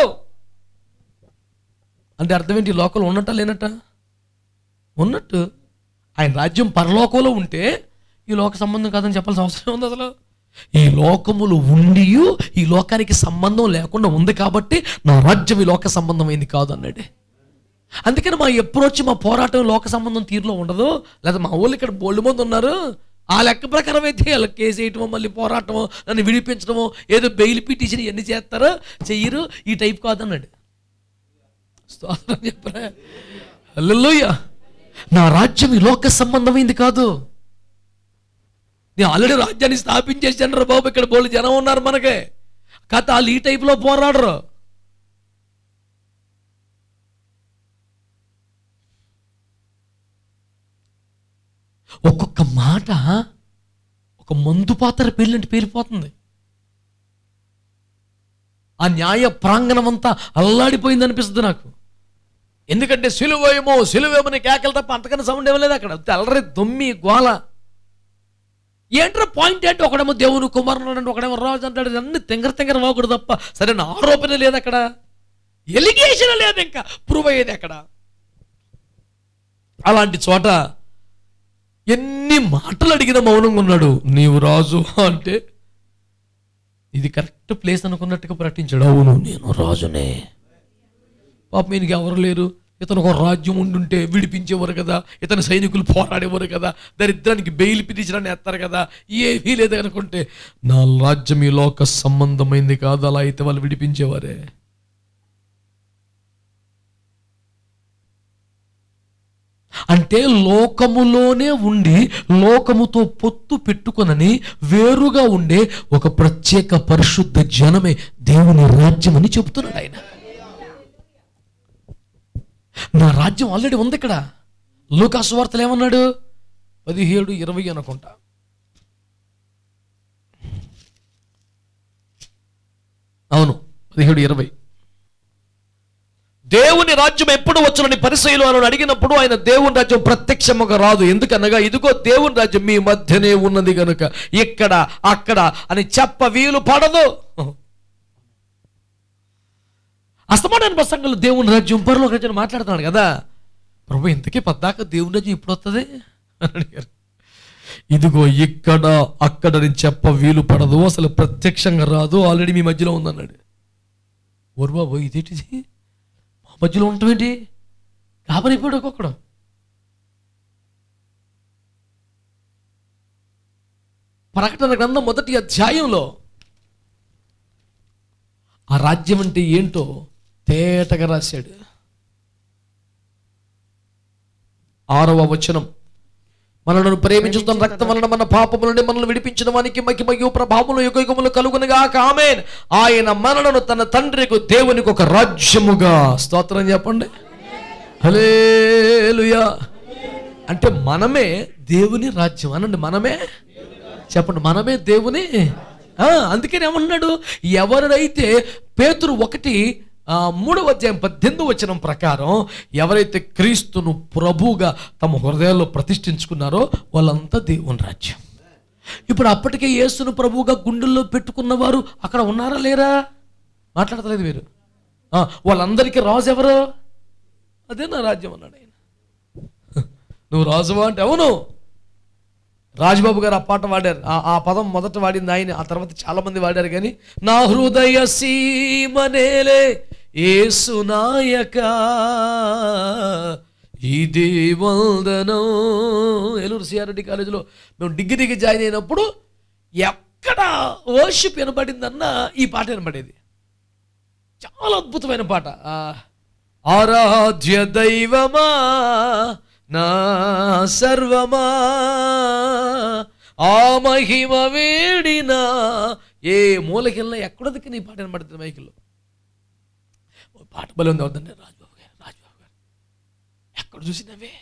అంటే అర్థం ఏంటి ఈ లోకంలో ఉన్నట్ట లేనట్ట ఉన్నట్టు ఆయన రాజ్యం పరలోకంలో ఉంటే ఈ లోక సంబంధం కాదని చెప్పాల్సిన అవసరం ఉంది అసలు ఈ లోకములు ఉండి ఈ లోకానికి సంబంధం లేకుండా ఉంది కాబట్టి నా రాజ్యం ఈ లోక సంబంధమైంది కాదు అన్నాడు అందుకని మా అప్రోచ్ మా పోరాటం లోక సంబంధం తీరులో ఉండదు లేదా మా ఊళ్ళు ఇక్కడ బోల్డ్ మంది ఉన్నారు ఆ లెక్క ప్రకారం అయితే వాళ్ళకి కేసు వేయటమో మళ్ళీ పోరాటమో నన్ను విడిపించడమో ఏదో బెయిల్ పిటిషన్ ఇవన్నీ చేస్తారో చెయ్యరు ఈ టైప్ కాదన్నాడు స్తోత్రం చెప్పరా హల్లెలూయా నా రాజ్యం ఈ లోక సంబంధమైంది కాదు నేను ఆల్రెడీ రాజ్యాన్ని స్థాపించేసాను రా బాబు ఇక్కడ బోళ్ళు జనం ఉన్నారు మనకే కథ వాళ్ళు ఈ టైపులో పోరాడరు ఒక్కొక్క మాట ఒక మందు పాత్ర పేలినట్టు పేలిపోతుంది ఆ న్యాయ ప్రాంగణం అంతా అల్లాడిపోయింది అనిపిస్తుంది నాకు ఎందుకంటే సిలువేమో సిలువేమని కేకలు తప్ప అంతకన్నా సౌండ్ ఇవ్వలేదు అక్కడ అల్లరి దొమ్మి గోల ఏంట్రా పాయింట్ ఏంటి ఒకడేమో దేవుని కుమారుడు అంటాడు ఒకడేమో రాజు అంటాడు అన్ని తెంగర తెంగర వాకుడు తప్ప సరైన ఆరోపణ లేదు అక్కడ ఎలిగేషన్ లేదు ఇంకా ప్రూవ్ అయ్యేది అక్కడ అలాంటి చోట ఎన్ని మాటలు అడిగిన మౌనంగా ఉన్నాడు నీవు రాజు అంటే ఇది కరెక్ట్ ప్లేస్ అనుకున్నట్టుగా ప్రకటించాడు అవును నేను రాజునే పాపం ఈయనకి ఎవరు లేరు ఇతను ఒక రాజ్యం ఉండుంటే విడిపించేవారు కదా ఇతని సైనికులు పోరాడేవారు కదా దరిద్రానికి బెయిల్ పిలిచడాన్ని ఎత్తారు కదా ఏమీ లేదు అనుకుంటే నా రాజ్యం ఈ లోక సంబంధమైంది కాదు అలా అయితే వాళ్ళు విడిపించేవారే అంటే లోకములోనే ఉండి లోకముతో పొత్తు పెట్టుకొనని వేరుగా ఉండే ఒక ప్రత్యేక పరిశుద్ధ జనమే దేవుని రాజ్యం అని చెబుతున్నాడు ఆయన నా రాజ్యం ఆల్రెడీ ఉంది ఇక్కడ లూకాసు వార్తలు ఏమన్నాడు పదిహేడు ఇరవై అనుకుంటా అవును పదిహేడు ఇరవై దేవుని రాజ్యం ఎప్పుడు వచ్చునని పరిశైలు అని అడిగినప్పుడు ఆయన దేవుని రాజ్యం ప్రత్యక్షముగా రాదు ఎందుకనగా ఇదిగో దేవుని రాజ్యం మీ మధ్యనే ఉన్నది గనుక ఇక్కడ అక్కడ అని చెప్ప వీలు పడదు అస్తమానాన్ని ప్రసంగంలో దేవుని రాజ్యం పరలోక రాజ్యం మాట్లాడుతున్నాడు కదా ప్రభు ఇంతకీ పద్దాక దేవుని రాజ్యం ఇప్పుడు వస్తుంది అని అడిగారు ఇదిగో ఇక్కడ అక్కడ అని చెప్ప వీలు పడదు అసలు ప్రత్యక్షంగా రాదు ఆల్రెడీ మీ మధ్యలో ఉందన్నాడు ఓరు బాబు ఇదేంటిది మా మధ్యలో ఉండటం ఏంటి కాబరైపోయాడు ఒక్కొక్కడు ప్రకటన గ్రంథం మొదటి అధ్యాయంలో ఆ రాజ్యం అంటే ఏంటో తేటగా రాశాడు ఆరవ వచనం మనలను ప్రేమించుతున్న రక్తం వలన మన పాపముల నుండి మనల్ని విడిపించిన వానికి మహిమయు ప్రభావములు యుగ యుగములు కలుగునుగా ఆమెన్ ఆయన మనలను తన తండ్రికి దేవునికి ఒక రాజ్యముగా స్తోత్రం చెప్పండి హలేలుయా అంటే మనమే దేవుని రాజ్యం అనండి మనమే చెప్పండి మనమే దేవుని ఆ, అందుకని ఏమన్నాడు ఎవరైతే పేతురు ఒకటి ఆ, మూడవ అధ్యాయం పద్దెనిమిది వచనం ప్రకారం ఎవరైతే క్రీస్తును ప్రభువుగా తమ హృదయాల్లో ప్రతిష్ఠించుకున్నారో వాళ్ళంతా దేవుని రాజ్యం ఇప్పుడు అప్పటికే యేసును ప్రభువుగా గుండెల్లో పెట్టుకున్నవారు అక్కడ ఉన్నారా లేరా మాట్లాడతలేదు మీరు ఆ, వాళ్ళందరికీ రాజు ఎవరు అదే నా రాజ్యం అన్నాడు ఆయన నువ్వు రాజువా అంటే అవును రాజ్బాబు గారు ఆ పాట వాడారు ఆ ఆ పదం మొదట వాడింది ఆయన ఆ తర్వాత చాలా మంది వాడారు కానీ నా హృదయ సీమనేలే ఏసునాయక ఇది వందనం ఏలూరు సిఆర్డి కాలేజీలో మేము డిగ్రీకి జాయిన్ అయినప్పుడు ఎక్కడ వర్షిప్ వినబడిందన్నా ఈ పాట వినబడేది చాలా అద్భుతమైన పాట ఆ, ఆరాధ్య దైవమా నా సర్వమా ఆ మహిమ వేడినా ఏ మూలకెళ్ళినా ఎక్కడదికి నీ పాట వినబడుతుంది మైకిల్లో ఓ పాట బలి ఉంది అవుతుందండి రాజ్బాబు గారు రాజ్బాబు గారు ఎక్కడ చూసినవే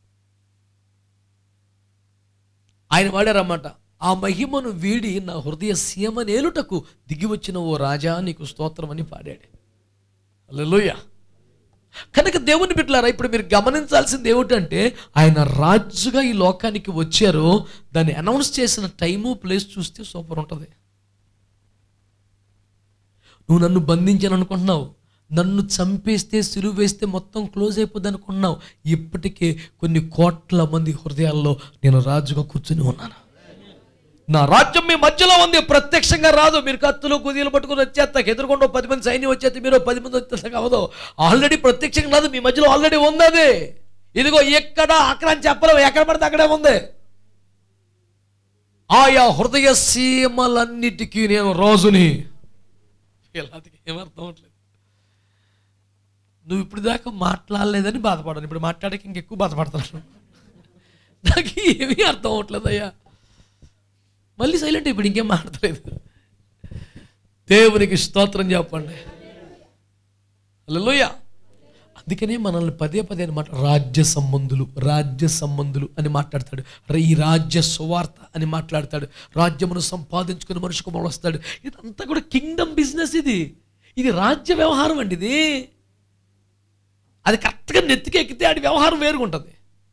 ఆయన వాడారన్నమాట ఆ మహిమను వీడి నా హృదయ సీమనేలుటకు దిగి వచ్చిన ఓ రాజా నీకు స్తోత్రం అని పాడాడు అల్లెలుయ కనుక దేవుని బిడ్డలారా ఇప్పుడు మీరు గమనించాల్సింది ఏమిటంటే ఆయన రాజుగా ఈ లోకానికి వచ్చారు దాన్ని అనౌన్స్ చేసిన టైము ప్లేస్ చూస్తే సూపర్ ఉంటుంది నువ్వు నన్ను బంధించాను అనుకుంటున్నావు నన్ను చంపేస్తే సిలువ వేస్తే మొత్తం క్లోజ్ అయిపోద్ది అనుకుంటున్నావు ఇప్పటికే కొన్ని కోట్ల మంది హృదయాల్లో నేను రాజుగా కూర్చుని ఉన్నాను నా రాజ్యం మీ మధ్యలో ఉంది ప్రత్యక్షంగా రాదు మీరు కత్తులు కుదీలు పట్టుకుని వచ్చేస్తాక ఎదురుకుండా ఓ పది మంది సైన్యం వచ్చేస్తే మీరు ఓ పది మంది వచ్చేస్తాక అవదు ఆల్రెడీ ప్రత్యక్షంగా రాదు మీ మధ్యలో ఆల్రెడీ ఉంది అది ఇదిగో ఎక్కడ అక్కడ అని చెప్పలేవు ఎక్కడ పడితే అక్కడే ఉంది ఆయా హృదయ సీమలన్నిటికీ నేను రాజుని వీళ్ళకి ఏమర్థం అవట్లేదు నువ్వు ఇప్పుడు దాకా మాట్లాడలేదని బాధపడాను ఇప్పుడు మాట్లాడక ఇంకెక్కువ బాధపడుతున్నాను నాకు ఏమీ అర్థం అవ్వట్లేదు అయ్యా మళ్ళీ సైలెంట్ ఇప్పుడు ఇంకేం మాట్లాడలేదు దేవునికి స్తోత్రం చెప్పండి హల్లెలూయా అందుకనే మనల్ని పదే పదే అనమాట రాజ్య సంబంధులు రాజ్య సంబంధులు అని మాట్లాడతాడు ర- ఈ రాజ్య సువార్త అని మాట్లాడతాడు రాజ్యమును సంపాదించుకుని మనిషికి మొలస్తాడు ఇదంతా కూడా కింగ్డమ్ బిజినెస్ ఇది ఇది రాజ్య వ్యవహారం అండి ఇది అది కరెక్ట్గా నెత్తికి ఎక్కితే ఆడి వ్యవహారం వేరుగా ఉంటుంది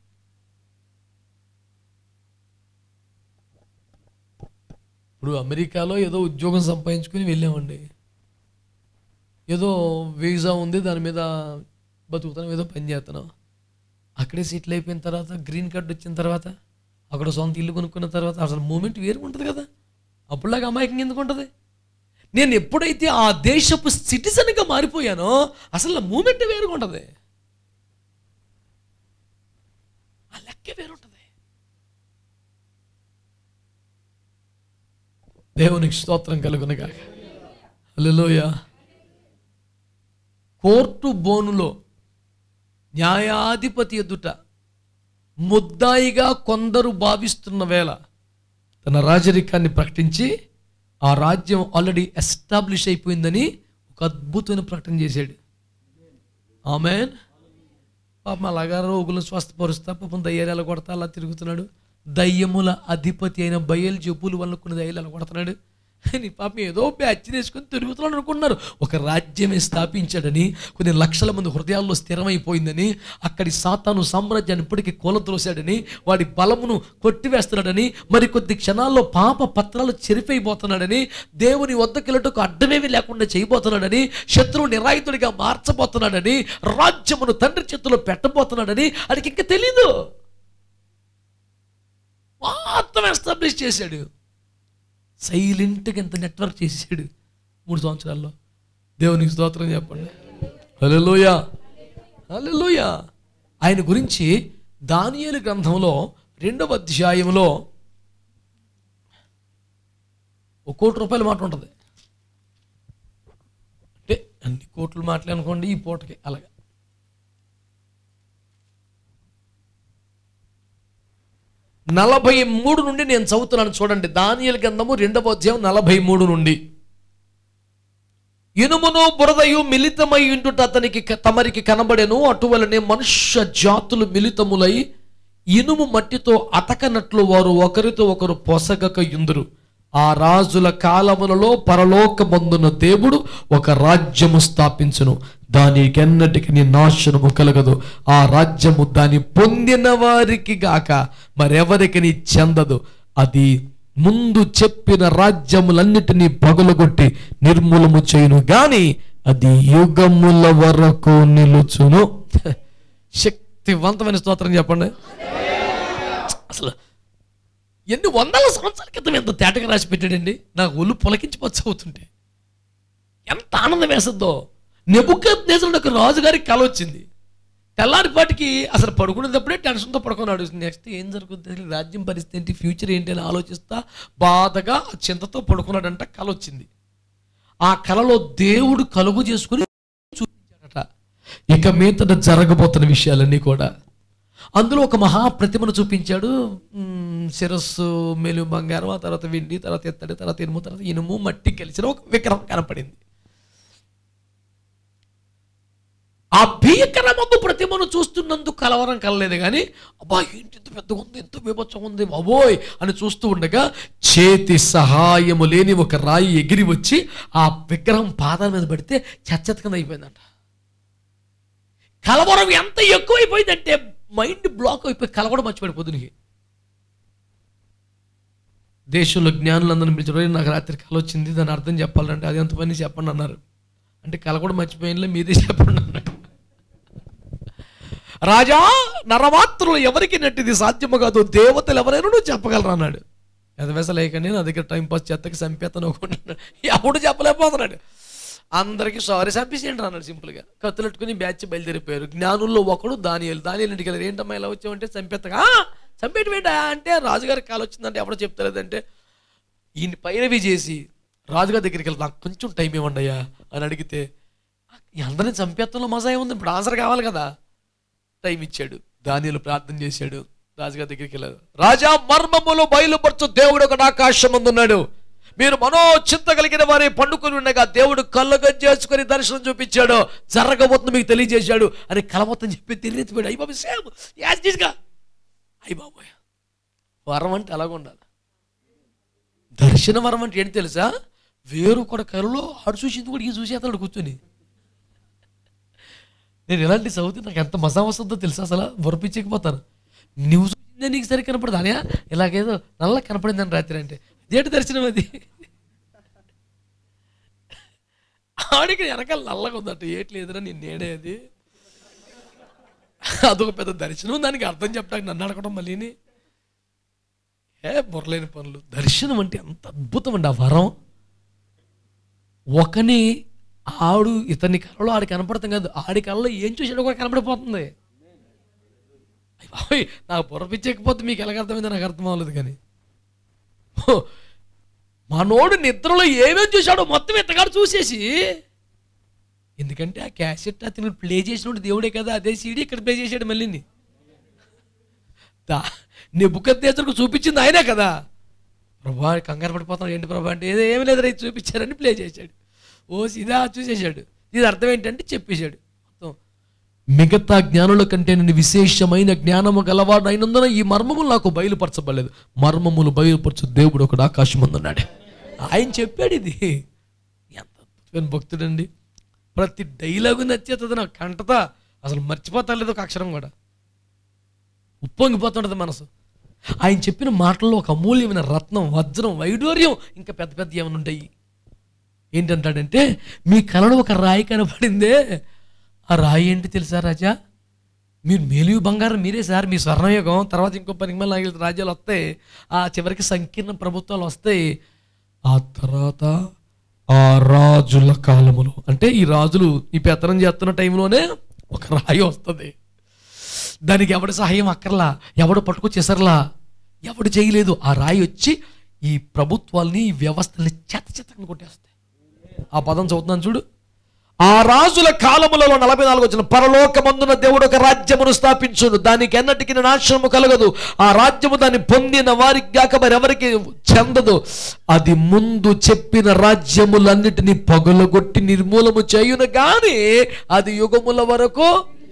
ఇప్పుడు అమెరికాలో ఏదో ఉద్యోగం సంపాదించుకుని వెళ్ళామండి ఏదో వీసా ఉంది దాని మీద బతుకుతాను ఏదో పని చేస్తున్నాం అక్కడే సెటిల్ అయిపోయిన తర్వాత గ్రీన్ కార్డ్ వచ్చిన తర్వాత అక్కడ సొంత ఇల్లు కొనుక్కున్న తర్వాత అసలు మూమెంట్ వేరుగా ఉంటుంది కదా అప్పుడులాగా అమాయకంగా ఎందుకు ఉంటుంది నేను ఎప్పుడైతే ఆ దేశపు సిటిజన్గా మారిపోయానో అసలు నా మూమెంట్ వేరుగా ఉంటుంది ఆ లెక్క వేరుంటుంది దేవునికి స్తోత్రం కలుగునగా హల్లెలూయా కోర్టు బోనులో న్యాయాధిపతి ఎదుట ముద్దాయిగా కొందరు భావిస్తున్న వేళ తన రాజరికాన్ని ప్రకటించి ఆ రాజ్యం ఆల్రెడీ ఎస్టాబ్లిష్ అయిపోయిందని ఒక అద్భుతమైన ప్రకటన చేశాడు ఆమెన్ పాపం అలాగా రోగులను స్వస్థపరుస్తా పాపం దయ్యాలు కొడతా అలా తిరుగుతున్నాడు దయ్యముల అధిపతి అయిన బయలు చెప్పులు వల్ల కొన్ని దయ్యాలు అలా కొడుతున్నాడు నీ పాపం ఏదో బ్యాచ్ వేసుకొని తిరుగుతున్నాడు అనుకున్నారు ఒక రాజ్యమే స్థాపించాడని కొన్ని లక్షల మంది హృదయాల్లో స్థిరమైపోయిందని అక్కడి సాతాను సామ్రాజ్యాన్ని ఇప్పటికీ కూలద్రోశాడని వాడి బలమును కొట్టివేస్తున్నాడని మరి కొద్ది క్షణాల్లో పాప పత్రాలు చెరిపైపోతున్నాడని దేవుని వద్దకెళ్ళటకు అడ్డమేమి లేకుండా చేయబోతున్నాడని శత్రువు నిరాయుధుడిగా మార్చబోతున్నాడని రాజ్యమును తండ్రి చేతిలో పెట్టబోతున్నాడని అడికి ఇంకా తెలీదు మొత్తం ఎస్టాబ్లిష్ చేశాడు సైలెంట్గా ఎంత నెట్వర్క్ చేసాడు మూడు సంవత్సరాల్లో దేవునికి స్తోత్రం చెప్పండి హల్లెలూయా హల్లెలూయా ఆయన గురించి దానియేలు గ్రంథంలో రెండవ అధ్యాయంలో ఒక కోటి రూపాయల మాట ఉంటుంది అంటే అన్ని కోట్లు మాటలు అనుకోండి ఈ పూటకి అలాగా నలభై మూడు నుండి నేను చదువుతున్నాను చూడండి దానియలు గ్రంథము రెండవ అధ్యాయం నలభై మూడు నుండి ఇనుమును బురదయు మిళితమై ఉండుట అతనికి క- తమరికి కనబడెను అటువలనే మనుష్య జాతులు మిళితములై ఇనుము మట్టితో అతకనట్లు వారు ఒకరితో ఒకరు పొసగక యుందురు ఆ రాజుల కాలములలో పరలోకమందున దేవుడు ఒక రాజ్యము స్థాపించును దానికెన్నటికి నీ నాశనము కలగదు ఆ రాజ్యము దాని పొందిన వారికి గాక మరెవరికి నీ చెందదు అది ముందు చెప్పిన రాజ్యములన్నిటినీ పగులగొట్టి నిర్మూలము చేయును గాని అది యుగముల వరకు నిలుచును శక్తివంతమైన స్తోత్రం చెప్పండి అసలు ఎన్ని వందల సంవత్సరాల క్రితం ఎంత తేటగా రాసి పెట్టాడండి నాకు ఒళ్ళు పొలకించిపోవచ్చు అవుతుంటే ఎంత ఆనందం వేస్తుందో నెబుకత్ నేసరికి రాజుగారికి కల వచ్చింది తెల్లారిపాటికి అసలు పడుకునేటప్పుడే టెన్షన్తో పడుకున్నాడు నెక్స్ట్ ఏం జరుగుతుంది అసలు రాజ్యం పరిస్థితి ఏంటి ఫ్యూచర్ ఏంటి అని ఆలోచిస్తా బాధగా ఆ చింతతో పడుకున్నాడంట కల వచ్చింది ఆ కలలో దేవుడు కలుగు చేసుకుని చూపించాడట ఇక మీదట జరగబోతున్న విషయాలన్నీ కూడా అందులో ఒక మహా ప్రతిమను చూపించాడు మ్, శిరస్సు మెలు బంగారం ఆ తర్వాత వెండి తర్వాత ఎత్తడి తర్వాత ఇనుము తర్వాత ఇనుము మట్టి కలిసిన ఒక విగ్రహం కనపడింది ఆ భీకరమందు ప్రతిమను చూస్తున్నందుకు కలవరం కలలేదు కానీ అబ్బా ఏంటి ఇంత పెద్దగా ఉంది ఎంత బీభత్సం ఉంది బాబోయ్ అని చూస్తూ ఉండగా చేతి సహాయము లేని ఒక రాయి ఎగిరి వచ్చి ఆ విగ్రహం పాదాల మీద పడితే చచ్చతకన అయిపోయిందంట కలవరం ఎంత ఎక్కువైపోయిందంటే మైండ్ బ్లాక్ అయిపోయి కలవడం మర్చిపోయాడు పొద్దునికి దేశంలో జ్ఞానులందరిని పిలిచి "ఒరేయ్, నాకు రాత్రి కల వచ్చింది దాని అర్థం చెప్పాలంటే అది ఎంత పని చెప్పండి అన్నారు అంటే కల కూడా మర్చిపోయినలే మీరే చెప్పండి అన్నాడు రాజా నరమాత్రులు ఎవరికి నట్టిది సాధ్యము కాదు దేవతలు ఎవరైనా నువ్వు చెప్పగలరు అన్నాడు ఎదవేస లేకండి నా దగ్గర టైం పాస్ చెత్తకి చంపేస్తాను అనుకుంటున్నాడు ఎవడు చెప్పలేకపోతున్నాడు అందరికీ సారీ చంపేసేయండి అన్నాడు సింపుల్గా కత్తులెట్టుకుని బ్యాచ్ బయలుదేరిపోయారు జ్ఞానుల్లో ఒకడు దానియలు దానియలు ఇంటికి వెళ్ళారు ఏంటమ్మా ఇలా వచ్చావంటే చంపేత్తగా చంపేటి వేట అంటే రాజుగారికి కాలు వచ్చిందంటే ఎవడో చెప్తలేదంటే ఈయన పైరవి చేసి రాజుగారి దగ్గరికి వెళ్తా నాకు కొంచెం టైం ఇవ్వండి అయ్యా అని అడిగితే "ఈ అందరిని చంపేత్తంలో మజా ఏముంది ఇప్పుడు ఆన్సర్ కావాలి కదా టైం ఇచ్చాడు దానిలో ప్రార్థన చేశాడు రాజుగారి దగ్గరికి వెళ్ళాడు రాజా మర్మములు బయలుపరచు దేవుడు ఒక ఆకాశం ఉన్నాడు మీరు మనోచింత కలిగిన వారి పండుకొని ఉండగా దేవుడు కళ్ళగా చేసుకొని దర్శనం చూపించాడు జరగబోతుంది మీకు తెలియజేశాడు అని కలబోతుందని చెప్పి తెలియపోయాడు అయ్యి బాబు సేమ్ యాజ్ గా అయ్యి బాబోయ్ వరం అంటే అలాగ ఉండాలి దర్శన వరం అంటే ఏంటి తెలుసా వేరు కూడా కలలో ఆడు చూసింది కూడా ఈ చూసేస్తాడు కూర్చొని నేను ఎలాంటి చదివితే నాకు ఎంత మజా వస్తుందో తెలుసా అసలు వరపించకపోతాను నువ్వు చూసిందే నీకు సరి కనపడదు అనే ఇలాగేదో నల్ల కనపడింది అని రాత్రి అంటే ఇదేంటి దర్శనం అది ఆడికి వెనకాల నల్లగా ఉందట ఏటి లేదురా నేను నేడే అది అదొక పెద్ద దర్శనం దానికి అర్థం చెప్పడానికి నన్ను అడగడం మళ్ళీని ఏ బుర్రలేని పనులు దర్శనం అంటే ఎంత అద్భుతం అండి ఆ వరం ఒకని ఆడు ఇతని కళలో ఆడి కనపడతాం కాదు ఆడి కళలో ఏం చూసాడో కూడా కనపడిపోతుంది అయ్ బాబోయ్, నాకు బుర్ర పిచ్చకపోతే మీకు ఎలాగ అర్థమైందో నాకు అర్థం అవ్వలేదు కానీ హో, మనోడు నిద్రలో ఏమేమి చూశాడో మొత్తం ఇతగాడు చూసేసి ఎందుకంటే ఆ క్యాసెట్ అతను ప్లే చేసినప్పుడు దేవుడే కదా అదే సీడీ ఇక్కడ ప్లే చేశాడు మళ్ళీని దా నెబ్బుకద్దేశకు చూపించింది ఆయనే కదా ప్రభా కంగారు పడిపోతాడు ఏంటి ప్రభా అంటే ఏదో ఏమి లేదు రైతు చూపించారని ప్లే చేశాడు ఓ సీదా చూసేశాడు ఇది అర్థం ఏంటంటే చెప్పేశాడు మొత్తం మిగతా జ్ఞానుల కంటే నేను విశేషమైన జ్ఞానము గలవాడు అయినందున ఈ మర్మములు నాకు బయలుపరచబడలేదు మర్మములు బయలుపరచు దేవుడు ఒకడు ఆకాశం ఉన్నాడు ఆయన చెప్పాడు ఇది ఎంత అద్భుతమైన భక్తుడండి ప్రతి డైలాగు నచ్చేస్తుంది నాకు కంటతా అసలు మర్చిపోతా లేదు ఒక అక్షరం కూడా ఉప్పొంగిపోతుంటుంది మనసు ఆయన చెప్పిన మాటల్లో ఒక అమూల్యమైన రత్నం వజ్రం వైడూర్యం ఇంకా పెద్ద పెద్ద ఏమైనా ఉంటాయి ఏంటంటాడంటే మీ కలలో ఒక రాయి కనపడిందే ఆ రాయి ఏంటి తెలుసా రాజా మీరు మేలు బంగారం మీరే సార్ మీ స్వర్ణయుగం తర్వాత ఇంకో పనికి మళ్ళీ నాలుగు రాజ్యాలు వస్తాయి ఆ చివరికి సంకీర్ణ ప్రభుత్వాలు వస్తాయి ఆ తర్వాత ఆ రాజుల కాలములో అంటే ఈ రాజులు ఈ పెత్తనం చేస్తున్న టైంలోనే ఒక రాయి వస్తుంది దానికి ఎవడి సహాయం అక్కర్లా ఎవడు పట్టుకొచ్చేసర్లా ఎవడు చేయలేదు ఆ రాయి వచ్చి ఈ ప్రభుత్వాల్ని ఈ వ్యవస్థల్ని చెత్త చెత్తని కొట్టేస్తాయి ఆ పదం చదువుతున్నాను చూడు ఆ రాజుల కాలములలో నలభై నాలుగు వచ్చిన పరలోకమందున దేవుడు ఒక రాజ్యమును స్థాపించును దానికి ఎన్నటికి నాశనము కలగదు ఆ రాజ్యము దాన్ని పొందిన వారికి కాక మరి ఎవరికి చెందదు అది ముందు చెప్పిన రాజ్యములన్నిటినీ పగులగొట్టి నిర్మూలము చేయును గాని అది యుగముల వరకు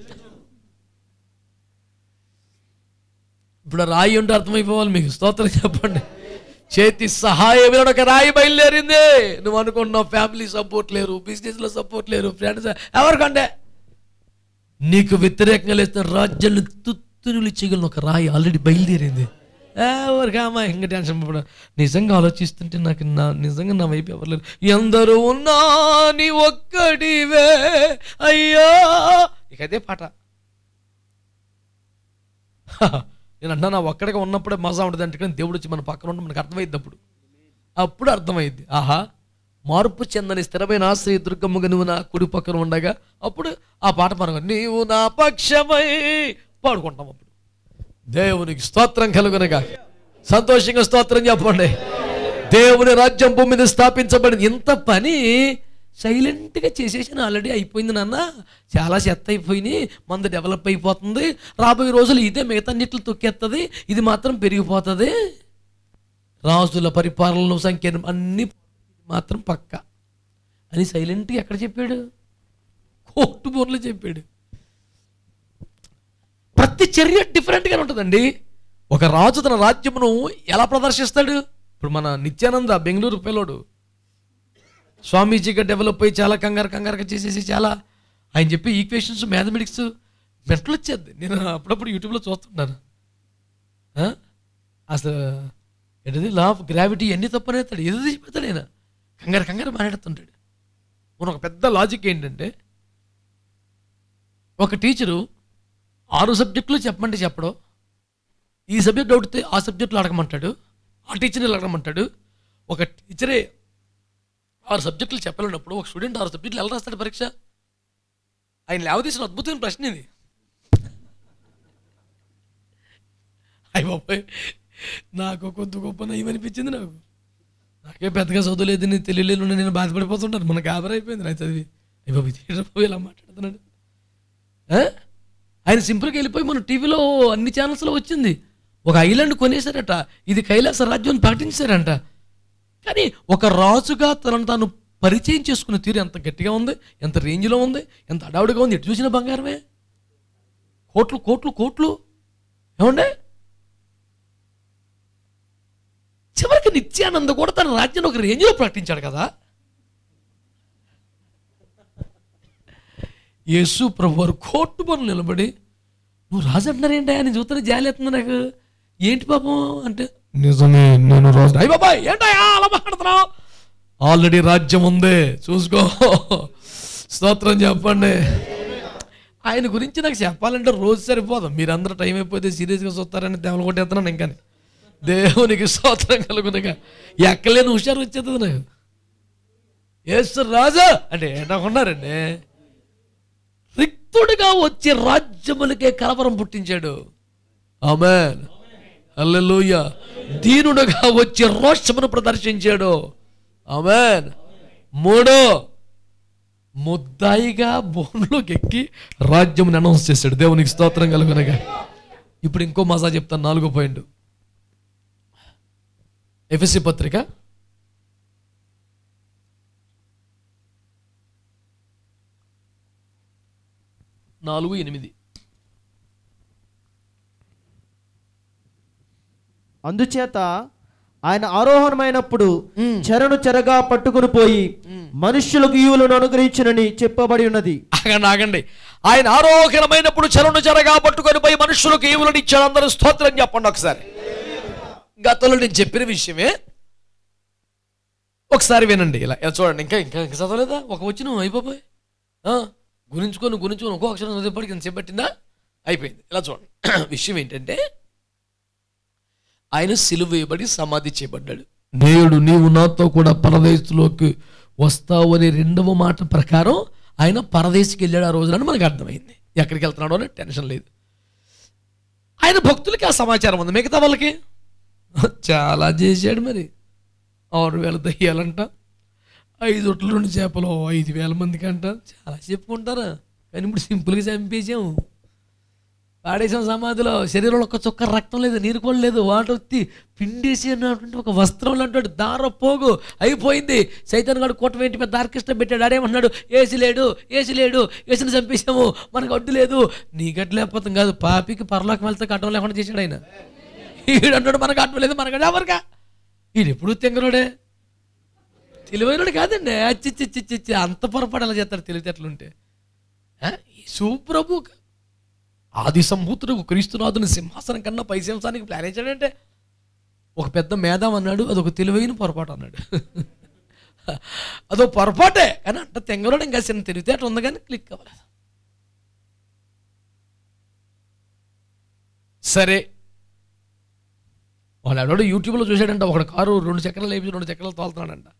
ఇప్పుడు ఆ రాయి ఉంటే అర్థమైపోవాలి మీకు స్తోత్రం చెప్పండి చేతి సహాయం ఒక రాయి బయలుదేరింది నువ్వు అనుకుంటున్నావు ఫ్యామిలీ సపోర్ట్ లేరు బిజినెస్లో సపోర్ట్ లేరు ఫ్రెండ్స్ ఎవరికంటే నీకు వ్యతిరేకంగా లేస్తున్న రాజ్యాన్ని తుత్తునులు చేయగలను ఒక రాయి ఆల్రెడీ బయలుదేరింది ఎవరికి అమ్మా ఇంకా టెన్షన్ పడ నిజంగా ఆలోచిస్తుంటే నాకు నా నిజంగా నా వైపు ఎవరు లేరు ఎందరూ ఉన్నా నీ ఒక్కడివే అయ్యో ఇక అదే పాట నేను అన్నా నా ఒక్కడిగా ఉన్నప్పుడే మజా ఉంటుంది అంటే కానీ దేవుడు వచ్చి మన పక్కన ఉంటే మనకు అర్థమైద్ది అప్పుడు అప్పుడు అర్థమైద్ది ఆహా మార్పు చెందని స్థిరమైన ఆశ్రయ దుర్గమ్మగా నువ్వు నా కుడి పక్కన ఉండగా అప్పుడు ఆ పాట మనం నీవు నా పక్షమై పాడుకుంటాం అప్పుడు దేవునికి స్తోత్రం కలుగునగా సంతోషంగా స్తోత్రం చెప్పండి దేవుని రాజ్యం భూమి మీద స్థాపించబడింది ఇంత పని సైలెంట్గా చేసేసాను ఆల్రెడీ అయిపోయింది నాన్న చాలా చెత్త అయిపోయినాయి మంద డెవలప్ అయిపోతుంది రాబోయే రోజులు ఇదే మిగతా అన్నిట్లు తొక్కేస్తుంది ఇది మాత్రం పెరిగిపోతుంది రాజుల పరిపాలనలో సంఖ్య అన్ని మాత్రం పక్క అని సైలెంట్గా ఎక్కడ చెప్పాడు కోర్టు బోర్లో చెప్పాడు ప్రతి చర్య డిఫరెంట్గానే ఉంటుందండి ఒక రాజు తన రాజ్యమును ఎలా ప్రదర్శిస్తాడు ఇప్పుడు మన నిత్యానంద బెంగళూరు పిల్లోడు స్వామీజీగా డెవలప్ అయ్యి చాలా కంగారు కంగారుగా చేసేసి చాలా ఆయన చెప్పే ఈక్వేషన్స్ మ్యాథమెటిక్స్ మెంటలు వచ్చేది నేను అప్పుడప్పుడు యూట్యూబ్లో చూస్తుంటాను ఆ? అసలు ఏంటది లా ఆఫ్ గ్రావిటీ అన్ని తప్పనేస్తాడు ఏదో తీసిపోతాడు ఆయన కంగారు కంగారు మాట్లాడుతుంటాడు మన ఒక పెద్ద లాజిక్ ఏంటంటే ఒక టీచరు ఆరు సబ్జెక్టులు చెప్పమంటే చెప్పడం ఈ సబ్జెక్ట్ అడిగితే ఆ సబ్జెక్టులు అడగమంటాడు ఆ టీచర్ని అడగమంటాడు ఒక టీచరే ఆరు సబ్జెక్టులు చెప్పలేనప్పుడు ఒక స్టూడెంట్ ఆరు సబ్జెక్టులు ఎలా రాస్తాడు పరీక్ష ఆయన లేవదీసిన అద్భుతమైన ప్రశ్న ఇది అయ్య బాబాయ్ నాకు కొంత గొప్ప నయం అనిపించింది నాకు నాకే పెద్దగా చదువులేదు నేను తెలియలేదు నేను బాధపడిపోతుంటాను మన గాబర్ అయిపోయింది నాకు చదివి అయ్య బాబు ఇది బాబు ఇలా మాట్లాడుతున్నాడు ఆ? ఆయన సింపుల్గా వెళ్ళిపోయి మన టీవీలో అన్ని ఛానల్స్లో వచ్చింది ఒక ఐలాండ్ కొనేశారట ఇది కైలాస రాజ్యం అని ప్రకటించారంట కానీ ఒక రాజుగా తనను తాను పరిచయం చేసుకునే తీరు ఎంత గట్టిగా ఉంది ఎంత రేంజ్లో ఉంది ఎంత అడావుడిగా ఉంది ఎటు చూసిన బంగారమే కోట్లు కోట్లు కోట్లు ఏమండే చివరికి నిత్యానంద కూడా తన రాజ్యాన్ని ఒక రేంజ్లో ప్రకటించాడు కదా యేసు ప్రభు వారు కోర్టు పనులు నిలబడి నువ్వు రాజు అంటున్నారేంటి ఆయన చూస్తే జాలేస్తుంది నాకు ఏంటి పాపం అంటే నిజమే నేను రాజు అయ్యి బాబాయ్ ఏంటయ్యా అలా మాట్లాడుతున్నావు ఆల్రెడీ రాజ్యం ఉంది చూసుకో స్తోత్రం చెప్పండి ఆయన గురించి నాకు చెప్పాలంటే రోజు సరిపోదు మీరందరూ టైం అయిపోతే సీరియస్గా చూస్తారని దేవులు కొట్టేస్తున్నాను ఇంకా దేవునికి స్తోత్రం కలుగునగా ఎక్కలేని హుషారు వచ్చేస్తుంది నాకు ఏసు రాజా అంటే ఏంటనుకున్నారండి రిక్తుడిగా వచ్చి రాజ్యములకే కలవరం పుట్టించాడు ఆమెన్ హల్లెలూయ దీనుడుగా వచ్చి రోషమును ప్రదర్శించాడు ఆమెన్ మూడో ముద్దాయిగా బోన్లోకి ఎక్కి రాజ్యముని అనౌన్స్ చేశాడు దేవునికి స్తోత్రం కలుగునగా ఇప్పుడు ఇంకో మజా చెప్తాను నాలుగో పాయింట్ ఎఫ్ఎస్సి పత్రిక నాలుగు ఎనిమిది అందుచేత ఆయన ఆరోహణమైనప్పుడు చెరను చెరగా పట్టుకుని పోయి మనుష్యులకు ఈవులను అనుగ్రహించునని చెప్పబడి ఉన్నది ఆగండి ఆగండి ఆయన ఆరోగ్యమైనప్పుడు చెరువును చెరగా పట్టుకొని పోయి మనుషులకు ఈవులను ఇచ్చాడు అందరూ స్తోత్రం చెప్పండి ఒకసారి గతంలో నేను చెప్పిన విషయమే ఒకసారి వినండి ఇలా ఇలా చూడండి ఇంకా ఇంకా ఇంకా చదవలేదా ఒక వచ్చిన అయిపోయి గురించుకొని గురించుకొని ఒక్కో అక్షరం చదివేపటికి ఇంత చేపట్టిందా అయిపోయింది ఇలా చూడండి విషయం ఏంటంటే ఆయన సిలువ వేయబడి సమాధి చేయబడ్డాడు నేడు నీవు నాతో కూడా పరదేశంలోకి వస్తావు అనే రెండవ మాట ప్రకారం ఆయన పరదేశికి వెళ్ళాడు ఆ రోజున మనకు అర్థమైంది ఎక్కడికి వెళ్తున్నాడో అని టెన్షన్ లేదు ఆయన భక్తులకి ఆ సమాచారం ఉంది మిగతా వాళ్ళకి చాలా చేశాడు మరి ఆరు వేల దయ్యాలంట ఐదు ఒట్లు రెండు చేపలు ఐదు వేల మందికి అంట చాలా చెప్పుకుంటారా కానీ ఇప్పుడు సింపుల్గా చంపేసాము పాడేసాం సమాధిలో శరీరంలో ఒక చుక్క రక్తం లేదు నీరు కూడా లేదు వాటర్ వచ్చి పిండేసి అన్నటువంటి ఒక వస్త్రం లాంటి దార పోగు అయిపోయింది సైతాన్ గారు కోట వెంటి మీద దార్కిష్టం పెట్టాడు ఆడేమన్నాడు ఏసి లేడు ఏసి లేడు ఏసిని చంపేసాము మనకు అడ్డు లేదు నీ గడ్డ లేకపోతాం కాదు పాపికి పరలోకి వెళ్తే కట్టం లేకుండా చేశాడు ఆయన ఈడు అంటాడు మనకు అడ్డు లేదు మనకు ఎవరికా ఈడు ఎప్పుడు తెంగరోడే తెలివైనడు కాదండి అచ్చి చిచ్చి చిచ్చి అంత పొరపాటు ఎలా చేస్తారు తెలివితేటలుంటే ఆ? సుప్రభు ఆది సంభూతుడు క్రీస్తునాథుని సింహాసనం కన్నా పై సింహాసానికి ప్లాన్ వేసాడంటే ఒక పెద్ద మేధాం అన్నాడు అదొక తెలివైన పొరపాటు అన్నాడు అదో పొరపాటే కానీ అంట తెంగరోడు ఇంకా చిన్న తెలివితేట ఉంది కానీ క్లిక్ అవ్వలేదు సరే వాడు ఎవడో యూట్యూబ్లో చూశాడంట ఒకడు కారు రెండు చక్రాలు లేపి రెండు చక్రాలు తోలుతున్నాడంట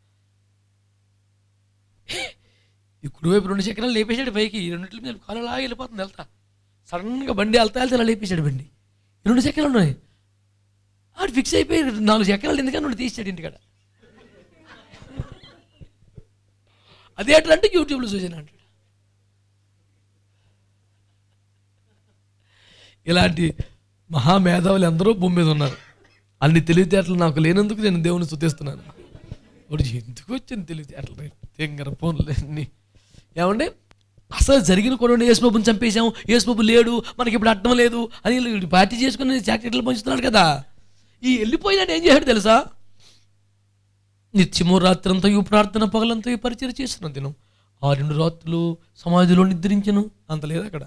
ఈ కుడివైపు రెండు చక్రాలు లేపేశాడు పైకి ఈ రెండింటి మీద కాలు అలా వెళ్ళిపోతుంది వెళ్తా సడన్గా బండి వెళ్తా వెళ్తే అలా లేపేశాడు బండి ఈ రెండు చక్రాలు ఉన్నాయి ఆడు ఫిక్స్ అయిపోయి నాలుగు చక్రాలు ఎందుకని రెండు తీసాడు ఇంటికాడ అదే ఎట్లా అంటే యూట్యూబ్లో చూసాను అంటాడు ఇలాంటి మహామేధావులు ఎందరో భూమి మీద ఉన్నారు అన్ని తెలివితేటలు నాకు లేనందుకు నేను దేవుని స్తుతిస్తున్నాను వాడు ఎందుకు వచ్చింది తెలివితేటలు తెంగర ఫోన్లు అన్ని ఏమండి అసలు జరిగిన కూడా యేసుబాబుని చంపేశాం యేసుబాబు లేడు మనకి ఇప్పుడు అర్థం లేదు అని వీడు పార్టీ చేసుకుని చాక్లెట్లు పంచుతున్నాడు కదా ఈ వెళ్ళిపోయినాడు ఏం చేశాడు తెలుసా నిత్యము రాత్రంతా ఈ ప్రార్థన పగలంతా ఈ పరిచయం చేస్తున్న దినం ఆ రెండు రాత్రులు సమాధిలో నిద్రించను అంత లేదు అక్కడ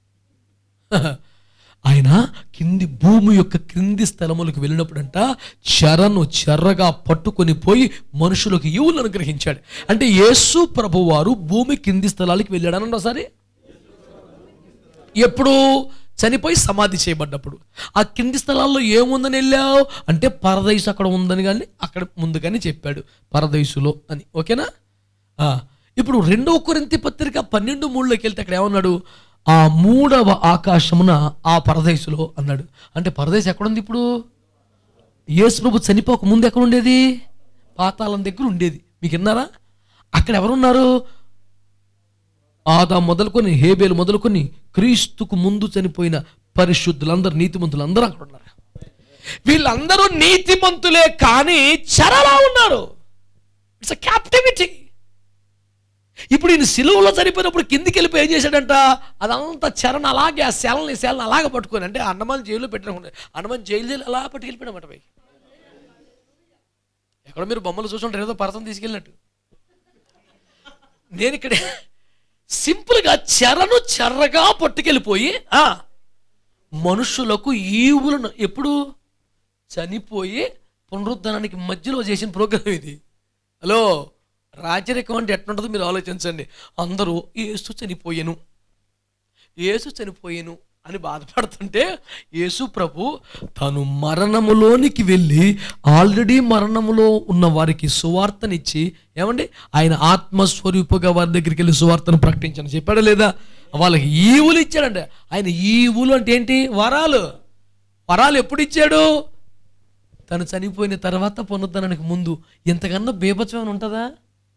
ఆయన కింది భూమి యొక్క క్రింది స్థలములకు వెళ్ళినప్పుడంట చెరను చెర్రగా పట్టుకొని పోయి మనుషులకు ఈవులను అనుగ్రహించాడు అంటే యేసు ప్రభువారు భూమి కింది స్థలాలకి వెళ్ళాడనండి ఒకసారి ఎప్పుడు చనిపోయి సమాధి చేయబడ్డప్పుడు ఆ కింది స్థలాల్లో ఏముందని వెళ్ళావు అంటే పరదైసు అక్కడ ఉందని కానీ అక్కడ ముందుగానే చెప్పాడు పరదైసులో అని ఓకేనా ఆ, ఇప్పుడు రెండవ కొరింతి పత్రిక పన్నెండు మూడులోకి వెళ్తే అక్కడ ఏమన్నాడు ఆ మూడవ ఆకాశమున ఆ పరదేశులో అన్నాడు అంటే పరదేశం ఎక్కడుంది ఇప్పుడు యేసు ప్రభు చనిపోక ముందు ఎక్కడ ఉండేది పాతాళం దగ్గర ఉండేది మీకు విన్నారా అక్కడ ఎవరున్నారు ఆదా మొదలుకొని హేబేలు మొదలుకొని క్రీస్తుకు ముందు చనిపోయిన పరిశుద్ధులందరూ నీతిమంతులందరూ అక్కడ ఉన్నారు వీళ్ళందరూ నీతిమంతులే కానీ చెరలా ఉన్నారు ఇట్స్ అ క్యాప్టివిటీ ఇప్పుడు ఈయన సిలువలో చనిపోయినప్పుడు కిందికి వెళ్ళిపోయి ఏం చేశాడంట అదంతా చరణ అలాగే ఆ సెలని సెలని అలాగే పట్టుకొని అంటే అన్నమాన్ జైల్లో పెట్టిన అన్నమాన్ జైలు జైలు అలా పట్టుకెళ్ళిపోయాడమాట పై ఎక్కడ మీరు బొమ్మలు చూసుంటారు ఏదో పర్సన్ తీసుకెళ్ళినట్టు నేను ఇక్కడ సింపుల్గా చెరను చెర్రగా పట్టుకెళ్ళిపోయి ఆ, మనుషులకు ఈవులను ఎప్పుడు చనిపోయి పునరుద్ధరణానికి మధ్యలో చేసిన ప్రోగ్రామ్ ఇది హలో రాజరికం అంటే ఎట్లుంటుందో మీరు ఆలోచించండి అందరూ ఏసు చనిపోయాను యేసు చనిపోయాను అని బాధపడుతుంటే యేసు ప్రభు తను మరణములోనికి వెళ్ళి ఆల్రెడీ మరణములో ఉన్న వారికి సువార్తనిచ్చి ఏమండి ఆయన ఆత్మస్వరూపుగా వారి దగ్గరికి వెళ్ళి సువార్తను ప్రకటించని చెప్పాడా లేదా వాళ్ళకి ఈవులు ఇచ్చాడంటే ఆయన ఈవులు అంటే ఏంటి వరాలు వరాలు ఎప్పుడు ఇచ్చాడు తను చనిపోయిన తర్వాత పునరుద్ధరణకు ముందు ఎంతకన్నా బీభత్సం ఉంటుందా